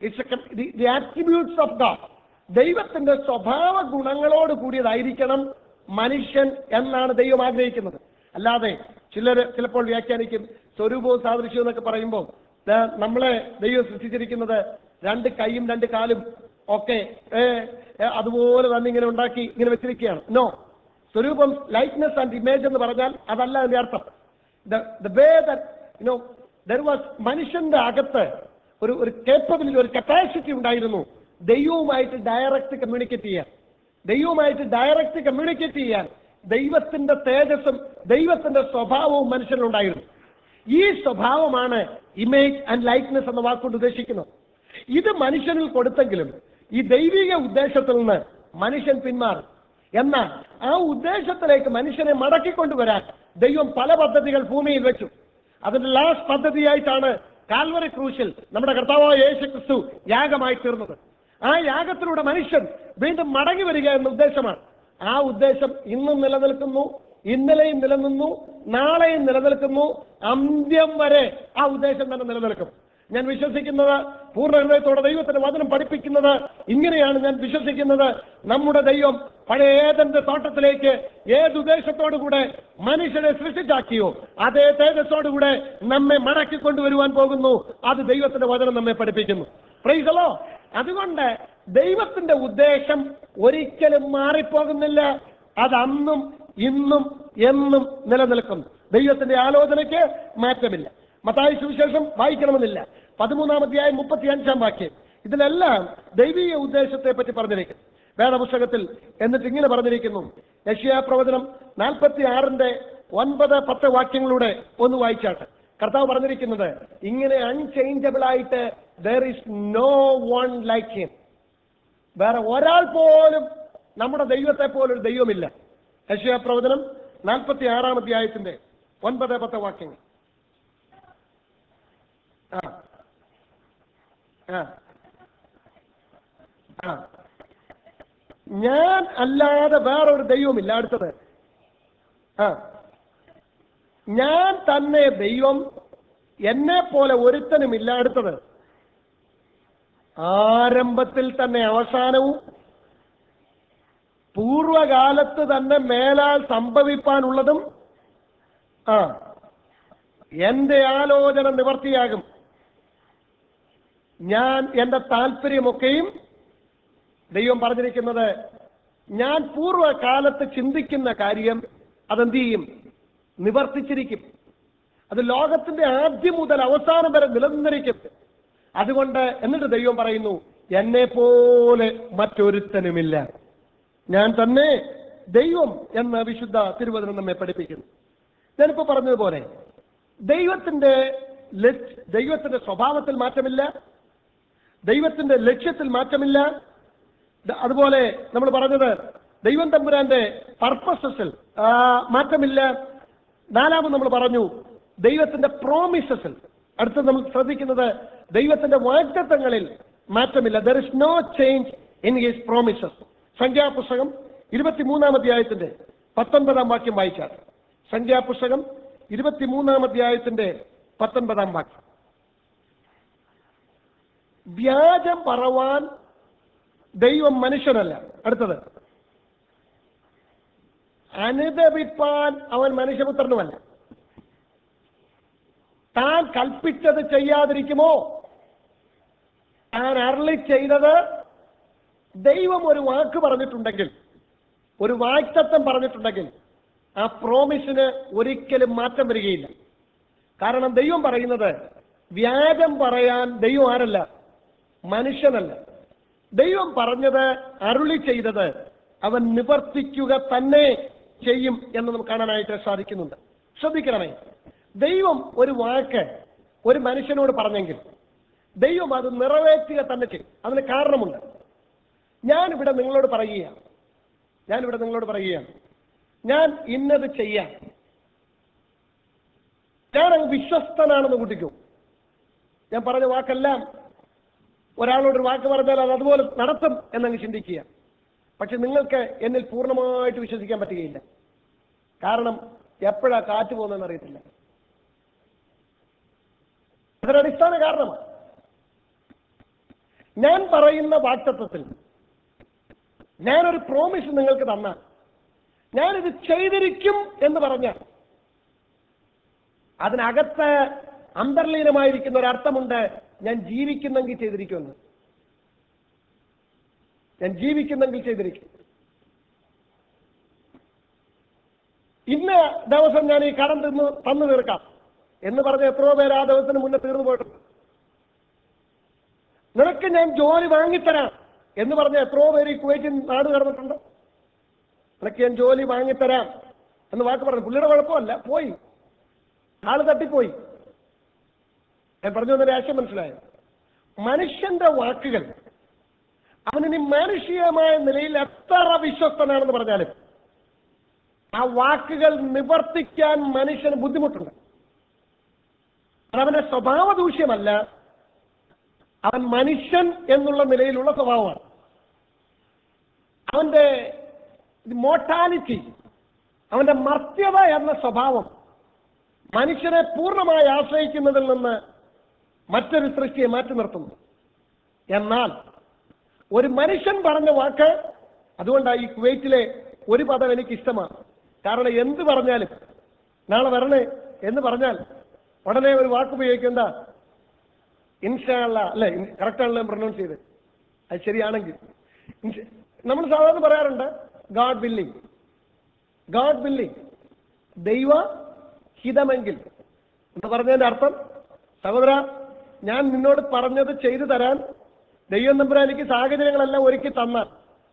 ദി ആട്രിബ്യൂട്ട്സ് ഓഫ് ഗാഡ് ദൈവത്തിന്റെ സ്വഭാവ ഗുണങ്ങളോട് കൂടിയതായിരിക്കണം മനുഷ്യൻ എന്നാണ് ദൈവം ആഗ്രഹിക്കുന്നത് അല്ലാതെ ചിലർ ചിലപ്പോൾ വ്യാഖ്യാനിക്കും സ്വരൂപവും സാദൃശ്യവും എന്നൊക്കെ പറയുമ്പോൾ ദാ നമ്മളെ ദൈവം സൃഷ്ടിച്ചിരിക്കുന്നത് രണ്ട് കൈയും രണ്ട് കാലും ഒക്കെ ഏ, ഏ, അതുപോലെ തന്നെ ഇങ്ങനെ ഉണ്ടാക്കി ഇങ്ങനെ വെച്ചിരിക്കുകയാണ് നോ സ്വരൂപം ലൈറ്റ്നെസ് ആൻഡ് ഇമേജ് എന്ന് പറഞ്ഞാൽ അതല്ല അതിന്റെ അർത്ഥം the way you know there was മനുഷ്യന്റെ അകത്ത് ഒരു ഒരു കേപ്പബിലിറ്റി ഒരു കപ്പാസിറ്റി ഉണ്ടായിരുന്നു ദൈവവുമായിട്ട് ഡയറക്റ്റ് കമ്മ്യൂണിക്കേറ്റ് ചെയ്യാൻ ദൈവവുമായിട്ട് ഡയറക്റ്റ് കമ്മ്യൂണിക്കേറ്റ് ചെയ്യാൻ ദൈവത്തിന്റെ തേജസ്സും ദൈവത്തിന്റെ സ്വഭാവവും മനുഷ്യനുണ്ടായിരുന്നു ഈ സ്വഭാവമാണ് ഇമേജ് ആൻഡ് ലൈറ്റ്നെസ് എന്ന വാക്കുകൊണ്ട് ഉദ്ദേശിക്കുന്നത് ഇത് മനുഷ്യനിൽ കൊടുത്തെങ്കിലും ഈ ദൈവിക ഉദ്ദേശത്തിൽ നിന്ന് മനുഷ്യൻ പിന്മാറി എന്നാൽ ആ ഉദ്ദേശത്തിലേക്ക് മനുഷ്യനെ മടക്കിക്കൊണ്ടുവരാൻ ദൈവം പല പദ്ധതികൾ ഭൂമിയിൽ വെച്ചു അതിന്റെ ലാസ്റ്റ് പദ്ധതിയായിട്ടാണ് കാൽവറി ക്രൂശിൽ നമ്മുടെ കർത്താവായ യേശു ക്രിസ്തു യാഗമായി തീർന്നത് ആ യാഗത്തിലൂടെ മനുഷ്യൻ വീണ്ടും മടങ്ങി വരിക എന്ന ഉദ്ദേശമാണ് ആ ഉദ്ദേശം ഇന്നും നിലനിൽക്കുന്നു ഇന്നലെയും നിലനിന്നു നാളെയും നിലനിൽക്കുന്നു അന്ത്യം വരെ ആ ഉദ്ദേശം തന്നെ നിലനിൽക്കും ഞാൻ വിശ്വസിക്കുന്നത് പൂർണ്ണ ഹൃദയത്തോടെ ദൈവത്തിന്റെ വചനം പഠിപ്പിക്കുന്നത് ഇങ്ങനെയാണ് ഞാൻ വിശ്വസിക്കുന്നത് നമ്മുടെ ദൈവം പഴയ ഏതന്റെ തോട്ടത്തിലേക്ക് ഏത് ഉദ്ദേശത്തോടു കൂടെ മനുഷ്യനെ സൃഷ്ടിച്ചാക്കിയോ അതേ തേജസ്സോടുകൂടെ നമ്മെ മടക്കി കൊണ്ടുവരുവാൻ പോകുന്നു അത് ദൈവത്തിന്റെ വചനം നമ്മെ പഠിപ്പിക്കുന്നു പ്രൈസലോ അതുകൊണ്ട് ദൈവത്തിന്റെ ഉദ്ദേശം ഒരിക്കലും മാറിപ്പോകുന്നില്ല അത് അന്നും ഇന്നും എന്നും നിലനിൽക്കുന്നു ദൈവത്തിന്റെ ആലോചനയ്ക്ക് മാറ്റമില്ല മത്തായി സുവിശേഷം വായിക്കണമെന്നില്ല പതിമൂന്നാം അധ്യായം മുപ്പത്തി അഞ്ചാം വാക്യം ഇതിലെല്ലാം ദൈവീയ ഉദ്ദേശത്തെ പറ്റി പറഞ്ഞിരിക്കുന്നു വേദപുസ്തകത്തിൽ എന്നിട്ട് ഇങ്ങനെ പറഞ്ഞിരിക്കുന്നു യഷ്യാ പ്രവചനം നാൽപ്പത്തി ആറിന്റെ ഒൻപത് പത്ത് വാക്യങ്ങളുടെ ഒന്ന് വായിച്ചാട്ടെ കർത്താവ് പറഞ്ഞിരിക്കുന്നത് ഇങ്ങനെ അൺചേഞ്ചബിൾ ആയിട്ട് there is no one like him വേറെ ഒരാൾ പോലും നമ്മുടെ ദൈവത്തെ പോലൊരു ദൈവമില്ല യശയ പ്രവചനം നാൽപ്പത്തി ആറാം അധ്യായത്തിന്റെ ഒൻപത് പത്ത് വാക്യങ്ങൾ ആ ആ ആ ഞാൻ അല്ലാതെ വേറൊരു ദൈവമില്ല അടുത്തത് ആ ഞാൻ തന്നെ ദൈവം എന്നെ പോലെ ഒരുത്തനുമില്ല അടുത്തത് ആരംഭത്തിൽ തന്നെ അവസാനവും പൂർവകാലത്ത് തന്നെ മേലാൽ സംഭവിപ്പാനുള്ളതും ആ എന്റെ ആലോചന നിവർത്തിയാകും ഞാൻ എന്റെ താല്പര്യമൊക്കെയും ദൈവം പറഞ്ഞിരിക്കുന്നത് ഞാൻ പൂർവ്വകാലത്ത് ചിന്തിക്കുന്ന കാര്യം അതെന്ത് ചെയ്യും നിവർത്തിച്ചിരിക്കും അത് ലോകത്തിന്റെ ആദ്യം മുതൽ അവസാനം വരെ നിലനിന്നിരിക്കും അതുകൊണ്ട് എന്നിട്ട് ദൈവം പറയുന്നു എന്നെ പോലെ മറ്റൊരുത്തനുമില്ല ഞാൻ തന്നെ ദൈവം എന്ന വിശുദ്ധ തിരുവചനം നമ്മെ പഠിപ്പിക്കുന്നു ഞാനിപ്പോ പറഞ്ഞതുപോലെ ദൈവത്തിന്റെ ലക്ഷ്യ- ദൈവത്തിന്റെ സ്വഭാവത്തിൽ മാറ്റമില്ല ദൈവത്തിന്റെ ലക്ഷ്യത്തിൽ മാറ്റമില്ല ദ- അതുപോലെ നമ്മൾ പറഞ്ഞത് ദൈവം തമ്പുരാന്റെ പർപ്പസസിൽ മാറ്റമില്ല നാലാമത് നമ്മൾ പറഞ്ഞു ദൈവത്തിന്റെ പ്രോമിസസിൽ അടുത്ത് നമ്മൾ ശ്രദ്ധിക്കുന്നത് ദൈവത്തിന്റെ വാഗ്ദത്തങ്ങളിൽ മാറ്റമില്ല there is no change in his promises സംഖ്യാപുസ്തകം ഇരുപത്തിമൂന്നാം അധ്യായത്തിന്റെ പത്തൊൻപതാം വാക്യം വായിച്ചാൽ സംഖ്യാപുസ്തകം ഇരുപത്തിമൂന്നാം അധ്യായത്തിന്റെ പത്തൊൻപതാം വാക്യം വ്യാജം പറവാൻ ദൈവം മനുഷ്യനല്ല അടുത്തത് അനുദപിപ്പാൻ അവൻ മനുഷ്യപുത്രനുമല്ല താൻ കൽപ്പിച്ചത് ചെയ്യാതിരിക്കുമോ താൻ അരളി ചെയ്തത് ദൈവം ഒരു വാക്ക് പറഞ്ഞിട്ടുണ്ടെങ്കിൽ ഒരു വാക്തത്വം പറഞ്ഞിട്ടുണ്ടെങ്കിൽ ആ പ്രോമിസിന് ഒരിക്കലും മാറ്റം വരികയില്ല കാരണം ദൈവം പറയുന്നത് വ്യാജം പറയാൻ ദൈവം ആരല്ല മനുഷ്യനല്ല ദൈവം പറഞ്ഞത് അരുളി ചെയ്തത് അവൻ നിവർത്തിക്കുക തന്നെ ചെയ്യും എന്ന് നമുക്ക് കാണാനായിട്ട് സാധിക്കുന്നുണ്ട് ശ്രദ്ധിക്കണമേ ദൈവം ഒരു വാക്ക് ഒരു മനുഷ്യനോട് പറഞ്ഞെങ്കിൽ ദൈവം അത് നിറവേറ്റുക തന്നെ ചെയ്യും അതിന് കാരണമുണ്ട് ഞാനിവിടെ നിങ്ങളോട് പറയുകയാണ് ഞാനിവിടെ നിങ്ങളോട് പറയുകയാണ് ഞാൻ ഇന്നത് ചെയ്യാം ഞാൻ അങ്ങ് വിശ്വസ്തനാണെന്ന് കൂട്ടിക്കൂ ഞാൻ പറഞ്ഞ വാക്കെല്ലാം ഒരാളോട് ഒരു വാക്ക് പറഞ്ഞാൽ അത് അതുപോലെ നടത്തും എന്നങ്ങ് ചിന്തിക്കുക പക്ഷെ നിങ്ങൾക്ക് എന്നിൽ പൂർണ്ണമായിട്ട് വിശ്വസിക്കാൻ പറ്റുകയില്ല കാരണം എപ്പോഴാ കാറ്റ് പോകുന്നതെന്ന് അറിയത്തില്ല അതൊരു അടിസ്ഥാന കാരണമാണ് ഞാൻ പറയുന്ന വാക്തത്വത്തിൽ ഞാനൊരു പ്രോമിസ് നിങ്ങൾക്ക് തന്നാൽ ഞാനിത് ചെയ്തിരിക്കും എന്ന് പറഞ്ഞാൽ അതിനകത്ത് അന്തർലീനമായിരിക്കുന്ന ഒരു അർത്ഥമുണ്ട് ഞാൻ ജീവിക്കുന്നെങ്കിൽ ചെയ്തിരിക്കുമെന്ന് ഞാൻ ജീവിക്കുന്നെങ്കിൽ ചെയ്തിരിക്കും ഇന്ന ദിവസം ഞാൻ ഈ കടം തിന്ന് തന്നു തീർക്കാം എന്ന് പറഞ്ഞ എത്രയോ പേര് ആ ദിവസത്തിന് മുന്നേ തീർന്നു പോയിട്ടുണ്ട് നിനക്ക് ഞാൻ ജോലി വാങ്ങിത്തരാം എന്ന് പറഞ്ഞ എത്രയോ പേര് ഈ കുവൈറ്റിൽ നാട് കടന്നിട്ടുണ്ട് നിനക്ക് ഞാൻ ജോലി വാങ്ങിത്തരാം എന്ന് വാക്ക് പറഞ്ഞു പുള്ളിയുടെ കുഴപ്പമല്ല പോയി ആള് തട്ടിപ്പോയി ഞാൻ പറഞ്ഞു വന്ന ആശയം മനസ്സിലായോ മനുഷ്യന്റെ വാക്കുകൾ അവനിനി മാനുഷികമായ നിലയിൽ എത്ര വിശ്വസ്തനാണെന്ന് പറഞ്ഞാലും ആ വാക്കുകൾ നിവർത്തിക്കാൻ മനുഷ്യന് ബുദ്ധിമുട്ടുണ്ട് അതവന്റെ സ്വഭാവ ദൂഷ്യമല്ല അവൻ മനുഷ്യൻ എന്നുള്ള നിലയിലുള്ള സ്വഭാവമാണ് അവന്റെ മോർട്ടാലിറ്റി അവന്റെ മർത്യത എന്ന സ്വഭാവം മനുഷ്യനെ പൂർണ്ണമായി ആശ്രയിക്കുന്നതിൽ നിന്ന് മറ്റൊരു സൃഷ്ടിയെ മാറ്റി നിർത്തുന്നു എന്നാൽ ഒരു മനുഷ്യൻ പറഞ്ഞ വാക്ക് അതുകൊണ്ടാണ് ഈ കുവൈറ്റിലെ ഒരു പദം എനിക്ക് ഇഷ്ടമാണ് കാരണം എന്ത് പറഞ്ഞാലും നാളെ വരണേ എന്ന് പറഞ്ഞാൽ ഉടനെ ഒരു വാക്ക് ഉപയോഗിക്കേണ്ട ഇൻഷാള്ള അല്ലെ കറക്റ്റാണല്ലോ ഞാൻ പ്രൊനൗൺസ് ചെയ്ത് അത് ശരിയാണെങ്കിൽ ഇൻഷ- നമ്മൾ സാധാരണ പറയാറുണ്ട് ഗാഡ് ബില്ലിംഗ് ഗാഡ് ബില്ലിംഗ് ദൈവ ഹിതമെങ്കിൽ എന്ന് പറഞ്ഞതിന്റെ അർത്ഥം സഹോദര ഞാൻ നിന്നോട് പറഞ്ഞത് ചെയ്തു തരാൻ ദൈവം തമ്പുരാൻ എനിക്ക് സാഹചര്യങ്ങളെല്ലാം ഒരുക്കി തന്നാൽ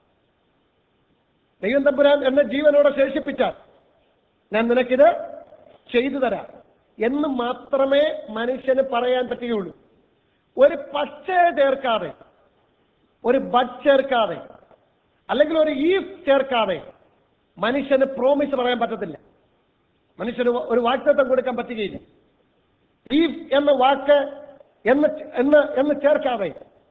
ദൈവം തമ്പുരാൻ എന്നെ ജീവനോടെ ശേഷിപ്പിച്ചാൽ ഞാൻ നിനക്കിത് ചെയ്തു തരാം എന്ന് മാത്രമേ മനുഷ്യന് പറയാൻ പറ്റുകയുള്ളൂ ഒരു പച്ച ചേർക്കാതെ ഒരു ബഡ് ചേർക്കാതെ അല്ലെങ്കിൽ ഒരു ഈഫ് ചേർക്കാതെ മനുഷ്യന് പ്രോമിസ് പറയാൻ പറ്റത്തില്ല മനുഷ്യന് ഒരു വാക്തത്വം കൊടുക്കാൻ പറ്റുകയില്ല ഈഫ് എന്ന വാക്ക് എന്ന് എന്ന് എന്ന് ചേർക്കാതെ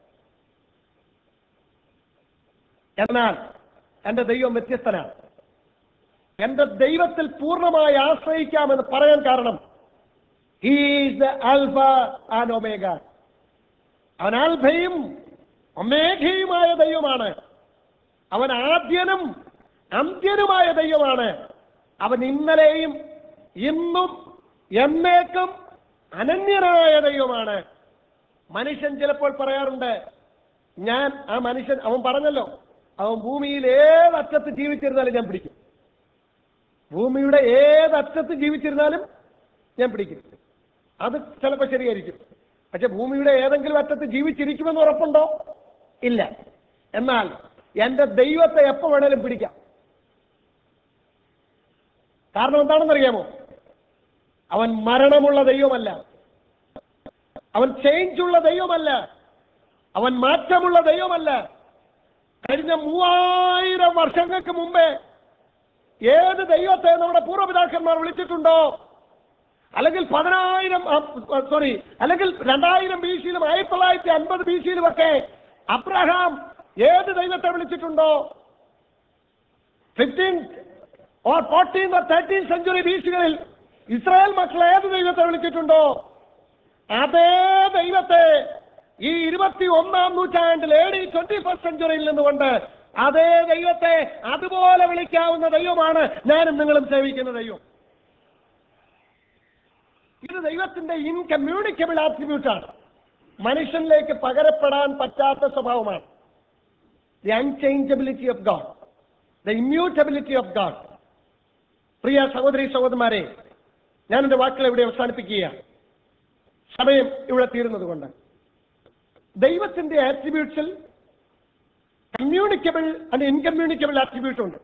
എന്നാൽ എന്റെ ദൈവം വ്യത്യസ്തനാണ് എന്റെ ദൈവത്തിൽ പൂർണ്ണമായി ആശ്രയിക്കാമെന്ന് പറയാൻ കാരണം he's the alpha and omega അവൻ ആൽഫയും ഒമേഘയുമായ ദൈവമാണ് അവൻ ആദ്യനും അന്ത്യനുമായ ദൈവമാണ് അവൻ ഇന്നലെയും ഇന്നും എന്നേക്കും അനന്യനായ ദൈവമാണ് മനുഷ്യൻ ചിലപ്പോൾ പറയാറുണ്ട് ഞാൻ ആ മനുഷ്യൻ അവൻ പറഞ്ഞല്ലോ അവൻ ഭൂമിയിൽ ഏതറ്റത്ത് ജീവിച്ചിരുന്നാലും ഞാൻ പിടിക്കും ഭൂമിയുടെ ഏതറ്റത്ത് ജീവിച്ചിരുന്നാലും ഞാൻ പിടിക്കും അത് ചിലപ്പോൾ ശരിയായിരിക്കും പക്ഷെ ഭൂമിയുടെ ഏതെങ്കിലും അറ്റത്ത് ജീവിച്ചിരിക്കുമെന്ന് ഉറപ്പുണ്ടോ ഇല്ല എന്നാൽ എന്റെ ദൈവത്തെ എപ്പോ വേണേലും പിടിക്കാം കാരണം എന്താണെന്നറിയാമോ അവൻ മരണമുള്ള ദൈവമല്ല അവൻ ചേഞ്ചുള്ള ദൈവമല്ല അവൻ മാറ്റമുള്ള ദൈവമല്ല കഴിഞ്ഞ മൂവായിരം വർഷങ്ങൾക്ക് മുമ്പേ ഏത് ദൈവത്തെ നമ്മുടെ പൂർവ്വപിതാക്കന്മാർ വിളിച്ചിട്ടുണ്ടോ അല്ലെങ്കിൽ പതിനായിരം സോറി അല്ലെങ്കിൽ രണ്ടായിരം ബി സിയിലും ആയിരത്തി തൊള്ളായിരത്തി അൻപത് ബി സിയിലും ഒക്കെ അബ്രഹാം ഏത് ദൈവത്തെ വിളിച്ചിട്ടുണ്ടോ fifteen or fourteen or thirteen century ബി സികളിൽ ഇസ്രായേൽ മക്കൾ ഏത് ദൈവത്തെ വിളിച്ചിട്ടുണ്ടോ അതേ ദൈവത്തെ ഈ ഇരുപത്തി ഒന്നാം നൂറ്റാണ്ടിൽ എ ഡി ട്വന്റി ഫസ്റ്റ് സെഞ്ചുറിയിൽ നിന്നുകൊണ്ട് അതേ ദൈവത്തെ അതുപോലെ വിളിക്കാവുന്ന ദൈവമാണ് ഞാനും നിങ്ങളും സേവിക്കുന്ന ദൈവം ഇത് ദൈവത്തിന്റെ ഇൻകമ്മ്യൂണിക്കബിൾ ആട്രിബ്യൂട്ടാണ് മനുഷ്യനിലേക്ക് പകരപ്പെടാൻ പറ്റാത്ത സ്വഭാവമാണ് the unchangeability of God the immutability of God പ്രിയ സഹോദരി സഹോദരന്മാരെ ഞാൻ എന്റെ വാക്കുകൾ ഇവിടെ അവസാനിപ്പിക്കുകയാണ് സമയം ഇവിടെ തീരുന്നത് കൊണ്ട് ദൈവത്തിന്റെ ആട്രിബ്യൂട്ട്സിൽ കമ്മ്യൂണിക്കബിൾ ആൻഡ് ഇൻകമ്മ്യൂണിക്കബിൾ ആട്രിബ്യൂട്ട് ഉണ്ട്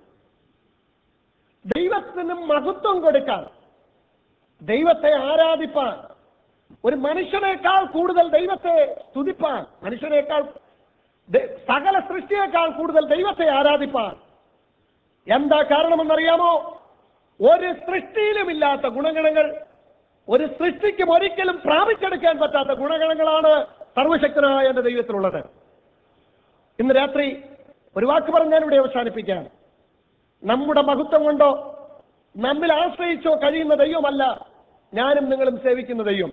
ദൈവത്തിന് മഹത്വം കൊടുക്കാൻ ദൈവത്തെ ആരാധിപ്പാൻ ഒരു മനുഷ്യനേക്കാൾ കൂടുതൽ ദൈവത്തെ സ്തുതിപ്പാൻ മനുഷ്യനേക്കാൾ ദ- സകല സൃഷ്ടിയേക്കാൾ കൂടുതൽ ദൈവത്തെ ആരാധിപ്പാൻ എന്താ കാരണമെന്നറിയാമോ ഒരു സൃഷ്ടിയിലുമില്ലാത്ത ഗുണഗണങ്ങൾ ഒരു സൃഷ്ടിക്കും ഒരിക്കലും പ്രാപിച്ചെടുക്കാൻ പറ്റാത്ത ഗുണഗണങ്ങളാണ് സർവശക്തനായ എന്റെ ദൈവത്തിലുള്ളത് ഇന്ന് രാത്രി ഒരു വാക്ക് പറഞ്ഞ് ഞാൻ ഇവിടെ അവസാനിപ്പിക്കാം നമ്മുടെ മഹത്വം കൊണ്ടോ നമ്മിൽ ആശ്രയിച്ചോ കഴിയുന്ന ദൈവമല്ല ഞാനും നിങ്ങളും സേവിക്കുന്ന ദൈവം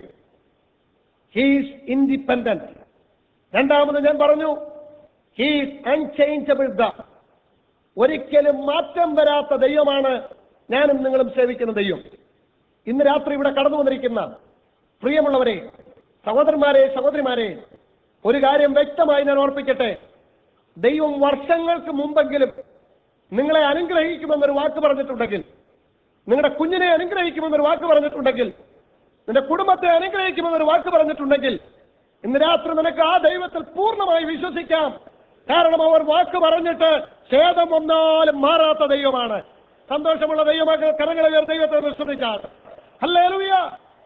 ഹീസ് ഇൻഡിപെൻഡന്റ് രണ്ടാമത് ഞാൻ പറഞ്ഞു ഹീസ് അൺചേഞ്ചബിൾ ദ ഒരിക്കലും മാറ്റം വരാത്ത ദൈവമാണ് ഞാനും നിങ്ങളും സേവിക്കുന്ന ദൈവം ഇന്ന് രാത്രി ഇവിടെ കടന്നു വന്നിരിക്കുന്ന പ്രിയമുള്ളവരെ സഹോദരന്മാരെ സഹോദരിമാരെ ഒരു കാര്യം വ്യക്തമായി ഞാൻ ഓർപ്പിക്കട്ടെ ദൈവം വർഷങ്ങൾക്ക് മുമ്പെങ്കിലും നിങ്ങളെ അനുഗ്രഹിക്കുമെന്നൊരു വാക്ക് പറഞ്ഞിട്ടുണ്ടെങ്കിൽ നിങ്ങളുടെ കുഞ്ഞിനെ അനുഗ്രഹിക്കുമെന്നൊരു വാക്ക് പറഞ്ഞിട്ടുണ്ടെങ്കിൽ നിന്റെ കുടുംബത്തെ അനുഗ്രഹിക്കുമെന്നൊരു വാക്ക് പറഞ്ഞിട്ടുണ്ടെങ്കിൽ ഇന്ന് രാത്രി നിനക്ക് ആ ദൈവത്തിൽ പൂർണ്ണമായി വിശ്വസിക്കാം കാരണം അവർ വാക്ക് പറഞ്ഞിട്ട് ഛേദം വന്നാലും മാറാത്ത ദൈവമാണ് സന്തോഷമുള്ള ദൈവമക്കൾ കരങ്ങളെ ഉയർത്തി ദൈവത്തെ വിശ്വസിച്ചാൽ ഹല്ലേലൂയ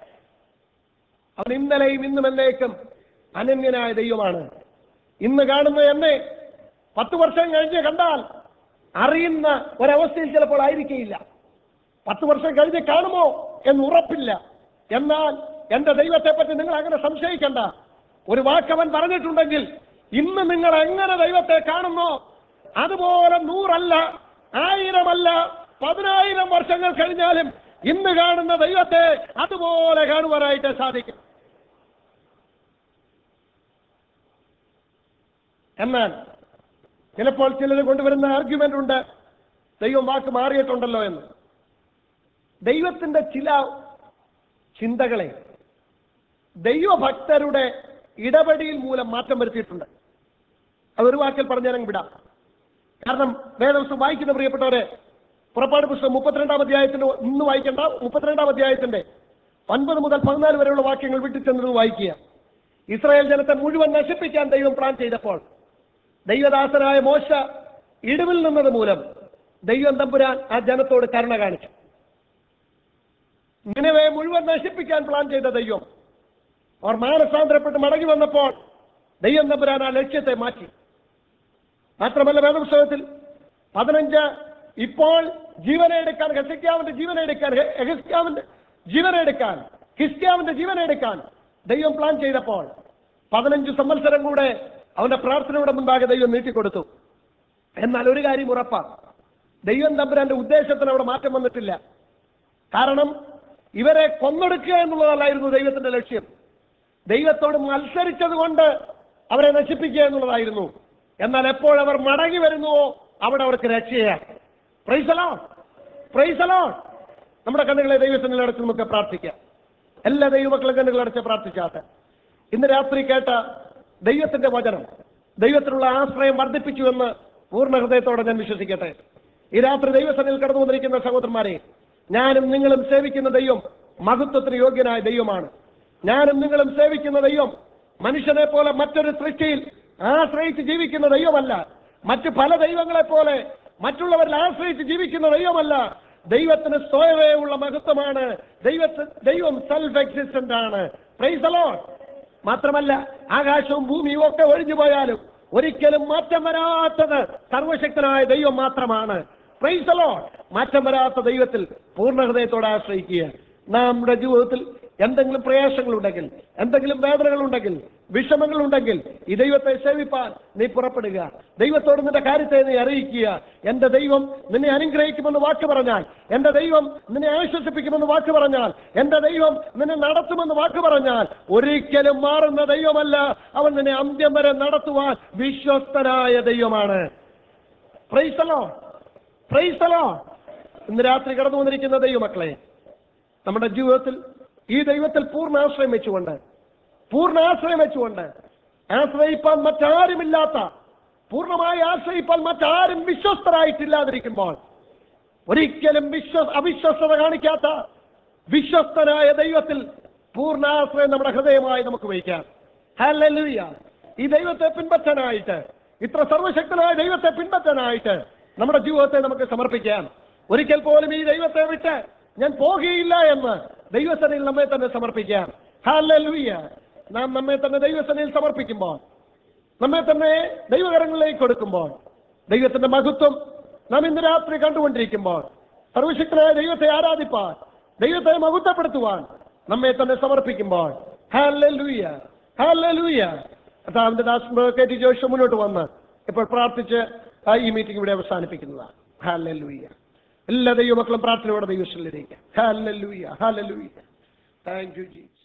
അവൻ ഇന്നലെയും ഇന്നും എന്നേക്കും അനന്യനായ ദൈവമാണ് ഇന്ന് കാണുന്ന എന്നെ പത്ത് വർഷം കഴിഞ്ഞ് കണ്ടാൽ അറിയുന്ന ഒരവസ്ഥയിൽ ചിലപ്പോൾ ആയിരിക്കില്ല പത്ത് വർഷം കഴിഞ്ഞ് കാണുമോ എന്ന് ഉറപ്പില്ല എന്നാൽ എന്റെ ദൈവത്തെ പറ്റി നിങ്ങൾ അങ്ങനെ സംശയിക്കണ്ട ഒരു വാക്കവൻ പറഞ്ഞിട്ടുണ്ടെങ്കിൽ ഇന്ന് നിങ്ങൾ എങ്ങനെ ദൈവത്തെ കാണുന്നോ അതുപോലെ നൂറല്ല ആയിരമല്ല പതിനായിരം വർഷങ്ങൾ കഴിഞ്ഞാലും ഇന്ന് കാണുന്ന ദൈവത്തെ അതുപോലെ കാണുവാനായിട്ട് സാധിക്കും എന്നാൽ ചിലപ്പോൾ ചിലർ കൊണ്ടുവരുന്ന ആർഗ്യുമെന്റ് ഉണ്ട് ദൈവം വാക്ക് മാറിയിട്ടുണ്ടല്ലോ എന്ന് ദൈവത്തിന്റെ ചില ചിന്തകളെ ദൈവഭക്തരുടെ ഇടപെടിയിൽ മൂലം മാറ്റം വരുത്തിയിട്ടുണ്ട് അതൊരു വാക്കിൽ പറഞ്ഞാൽ വിടാം കാരണം വേദവസ്തു വായിക്കുന്ന പ്രിയപ്പെട്ടവരെ പുറപ്പാട് പുസ്തകം മുപ്പത്തിരണ്ടാം അധ്യായത്തിന്റെ ഇന്ന് വായിക്കേണ്ട മുപ്പത്തിരണ്ടാം അധ്യായത്തിന്റെ ഒൻപത് മുതൽ പതിനാല് വരെയുള്ള വാക്യങ്ങൾ വിട്ടിച്ചെന്നത് വായിക്കുക ഇസ്രായേൽ ജനത്തെ മുഴുവൻ നശിപ്പിക്കാൻ ദൈവം പ്ലാൻ ചെയ്തപ്പോൾ ദൈവദാസനായ മോശ ഇടിവിൽ നിന്നത് മൂലം ദൈവം തമ്പുരാൻ ആ ജനത്തോട് കരുണ കാണിച്ചു നിലവെ മുഴുവൻ നശിപ്പിക്കാൻ പ്ലാൻ ചെയ്ത ദൈവം അവർ മാനസാന്തരപ്പെട്ട് മടങ്ങി വന്നപ്പോൾ ദൈവം തമ്പുരാൻ ആ ലക്ഷ്യത്തെ മാറ്റി മാത്രമല്ല വേദപുസ്തകത്തിൽ പതിനഞ്ച് ഇപ്പോൾ ജീവനെ എടുക്കാൻ ഹെസിക്കാവിന്റെ ജീവനെ എടുക്കാൻ ഹെ- ഹെസിക്കാവിന്റെ ജീവനെ എടുക്കാൻ ഹിസ്കിയാവിന്റെ ജീവനെ എടുക്കാൻ ദൈവം പ്ലാൻ ചെയ്തപ്പോൾ പതിനഞ്ച് സംവത്സരം കൂടെ അവന്റെ പ്രാർത്ഥനയുടെ മുൻപാകെ ദൈവം നീട്ടിക്കൊടുത്തു എന്നാൽ ഒരു കാര്യം ഉറപ്പാണ് ദൈവം തമ്പുരാന്റെ ഉദ്ദേശത്തിന് അവിടെ മാറ്റം വന്നിട്ടില്ല കാരണം ഇവരെ കൊന്നൊടുക്കുക എന്നുള്ളതല്ലായിരുന്നു ദൈവത്തിന്റെ ലക്ഷ്യം ദൈവത്തോട് മത്സരിച്ചത് കൊണ്ട് അവരെ നശിപ്പിക്കുക എന്നുള്ളതായിരുന്നു എന്നാൽ എപ്പോൾ അവർ മടങ്ങി വരുന്നുവോ അവിടെ അവർക്ക് രക്ഷയാണ് പ്രൈസലോ പ്രൈസലോ നമ്മുടെ കണ്ണുകളെ ദൈവത്തിന് അടച്ച് നമുക്ക് പ്രാർത്ഥിക്കാം എല്ലാ ദൈവമക്കളും കണ്ണുകൾ അടച്ച് പ്രാർത്ഥിച്ചാട്ടെ ഇന്ന് രാത്രി കേട്ട ദൈവത്തിന്റെ വചനം ദൈവത്തിലുള്ള ആശ്രയം വർദ്ധിപ്പിച്ചു എന്ന് പൂർണ്ണ ഹൃദയത്തോടെ ഞാൻ വിശ്വസിക്കട്ടെ ഈ രാത്രി ദൈവസനിൽ കടന്നു വന്നിരിക്കുന്ന സഹോദരന്മാരെ ഞാനും നിങ്ങളും സേവിക്കുന്ന ദൈവം മഹത്വത്തിന് യോഗ്യനായ ദൈവമാണ് ഞാനും നിങ്ങളും സേവിക്കുന്ന ദൈവം മനുഷ്യനെ പോലെ മറ്റൊരു സൃഷ്ടിയിൽ ആശ്രയിച്ച് ജീവിക്കുന്ന ദൈവമല്ല മറ്റു പല ദൈവങ്ങളെ പോലെ മറ്റുള്ളവരിൽ ആശ്രയിച്ച് ജീവിക്കുന്ന ദൈവമല്ല ദൈവത്തിന് സ്വയമേ ഉള്ള മഹത്വമാണ് ദൈവത്തിന് ദൈവം സെൽഫ് എക്സിസ്റ്റന്റ് ആണ് പ്രൈസ് the Lord. മാത്രമല്ല ആകാശവും ഭൂമിയും ഒക്കെ ഒഴിഞ്ഞു പോയാലും ഒരിക്കലും മാറ്റം വരാത്തത് സർവശക്തനായ ദൈവം മാത്രമാണ് പ്രൈസ് the Lord. മാറ്റം വരാത്ത ദൈവത്തിൽ പൂർണ്ണ ഹൃദയത്തോടെ ആശ്രയിക്കുക നമ്മുടെ ജീവിതത്തിൽ എന്തെങ്കിലും പ്രയാസങ്ങളുണ്ടെങ്കിൽ എന്തെങ്കിലും വേദനകളുണ്ടെങ്കിൽ വിഷമങ്ങളുണ്ടെങ്കിൽ ഈ ദൈവത്തെ സേവിപ്പാൻ നീ പുറപ്പെടുക ദൈവത്തോട് നിന്റെ കാര്യത്തെ നീ അറിയിക്കുക എന്റെ ദൈവം നിന്നെ അനുഗ്രഹിക്കുമെന്ന് വാക്ക് പറഞ്ഞാൽ എന്റെ ദൈവം നിന്നെ ആശ്വസിപ്പിക്കുമെന്ന് വാക്ക് പറഞ്ഞാൽ എന്റെ ദൈവം നിന്നെ നടത്തുമെന്ന് വാക്ക് പറഞ്ഞാൽ ഒരിക്കലും മാറുന്ന ദൈവമല്ല അവൻ നിന്നെ അന്ത്യം വരെ നടത്തുവാൻ വിശ്വസ്തനായ ദൈവമാണ് പ്രൈസലോ പ്രൈസലോ ഇന്ന് രാത്രി കടന്നു വന്നിരിക്കുന്ന ദൈവമക്കളെ നമ്മുടെ ജീവിതത്തിൽ ഈ ദൈവത്തിൽ പൂർണ്ണ ആശ്രയം വെച്ചുകൊണ്ട് പൂർണ്ണ ആശ്രയം വെച്ചുകൊണ്ട് ആശ്രയിപ്പാൻ മറ്റാരുമില്ലാത്ത പൂർണ്ണമായി ആശ്രയിപ്പാൻ മറ്റാരും വിശ്വസ്തരായിട്ടില്ലാതിരിക്കുമ്പോൾ ഒരിക്കലും വിശ്വ അവിശ്വസ്തത കാണിക്കാത്ത വിശ്വസ്തനായ ദൈവത്തിൽ പൂർണ്ണാശ്രയം നമ്മുടെ ഹൃദയമായി നമുക്ക് വയ്ക്കാം ഹല്ലേലൂയ ഈ ദൈവത്തെ പിൻപറ്റാനായിട്ട് ഇത്ര സർവശക്തനായ ദൈവത്തെ പിൻപറ്റാനായിട്ട് നമ്മുടെ ജീവിതത്തെ നമുക്ക് സമർപ്പിക്കാം ഒരിക്കൽ പോലും ഈ ദൈവത്തെ വിട്ട് ഞാൻ പോകുകയില്ല എന്ന് ദൈവസനയിൽ നമ്മെ തന്നെ സമർപ്പിക്കാം ഹല്ലേലൂയ നാം നമ്മെ തന്നെ ദൈവസനയിൽ സമർപ്പിക്കുമ്പോൾ നമ്മെ തന്നെ ദൈവകരങ്ങളിലേക്ക് കൊടുക്കുമ്പോൾ ദൈവത്തിന്റെ മഹത്വം നാം ഇന്ന് രാത്രി കണ്ടുകൊണ്ടിരിക്കുമ്പോൾ സർവശക്തനായ ദൈവത്തെ ആരാധിപ്പാൻ ദൈവത്തെ മഹത്വപ്പെടുത്തുവാൻ നമ്മെ തന്നെ സമർപ്പിക്കുമ്പോൾ ഹാലൂയ ഹാലൂയ കർത്താവിന്റെ ദാസ് കെ ടി ജോഷ് മുന്നോട്ട് വന്ന് ഇപ്പോൾ പ്രാർത്ഥിച്ച് ആ ഈ മീറ്റിംഗ് ഇവിടെ അവസാനിപ്പിക്കുന്നതാണ് ഹാലൂയ എല്ലാ ദൈവമക്കളും പ്രാർത്ഥനയോടെ ദൈവത്തിലേക്ക് ഹാലൂയ ഹാലൂയ താങ്ക് യു ജി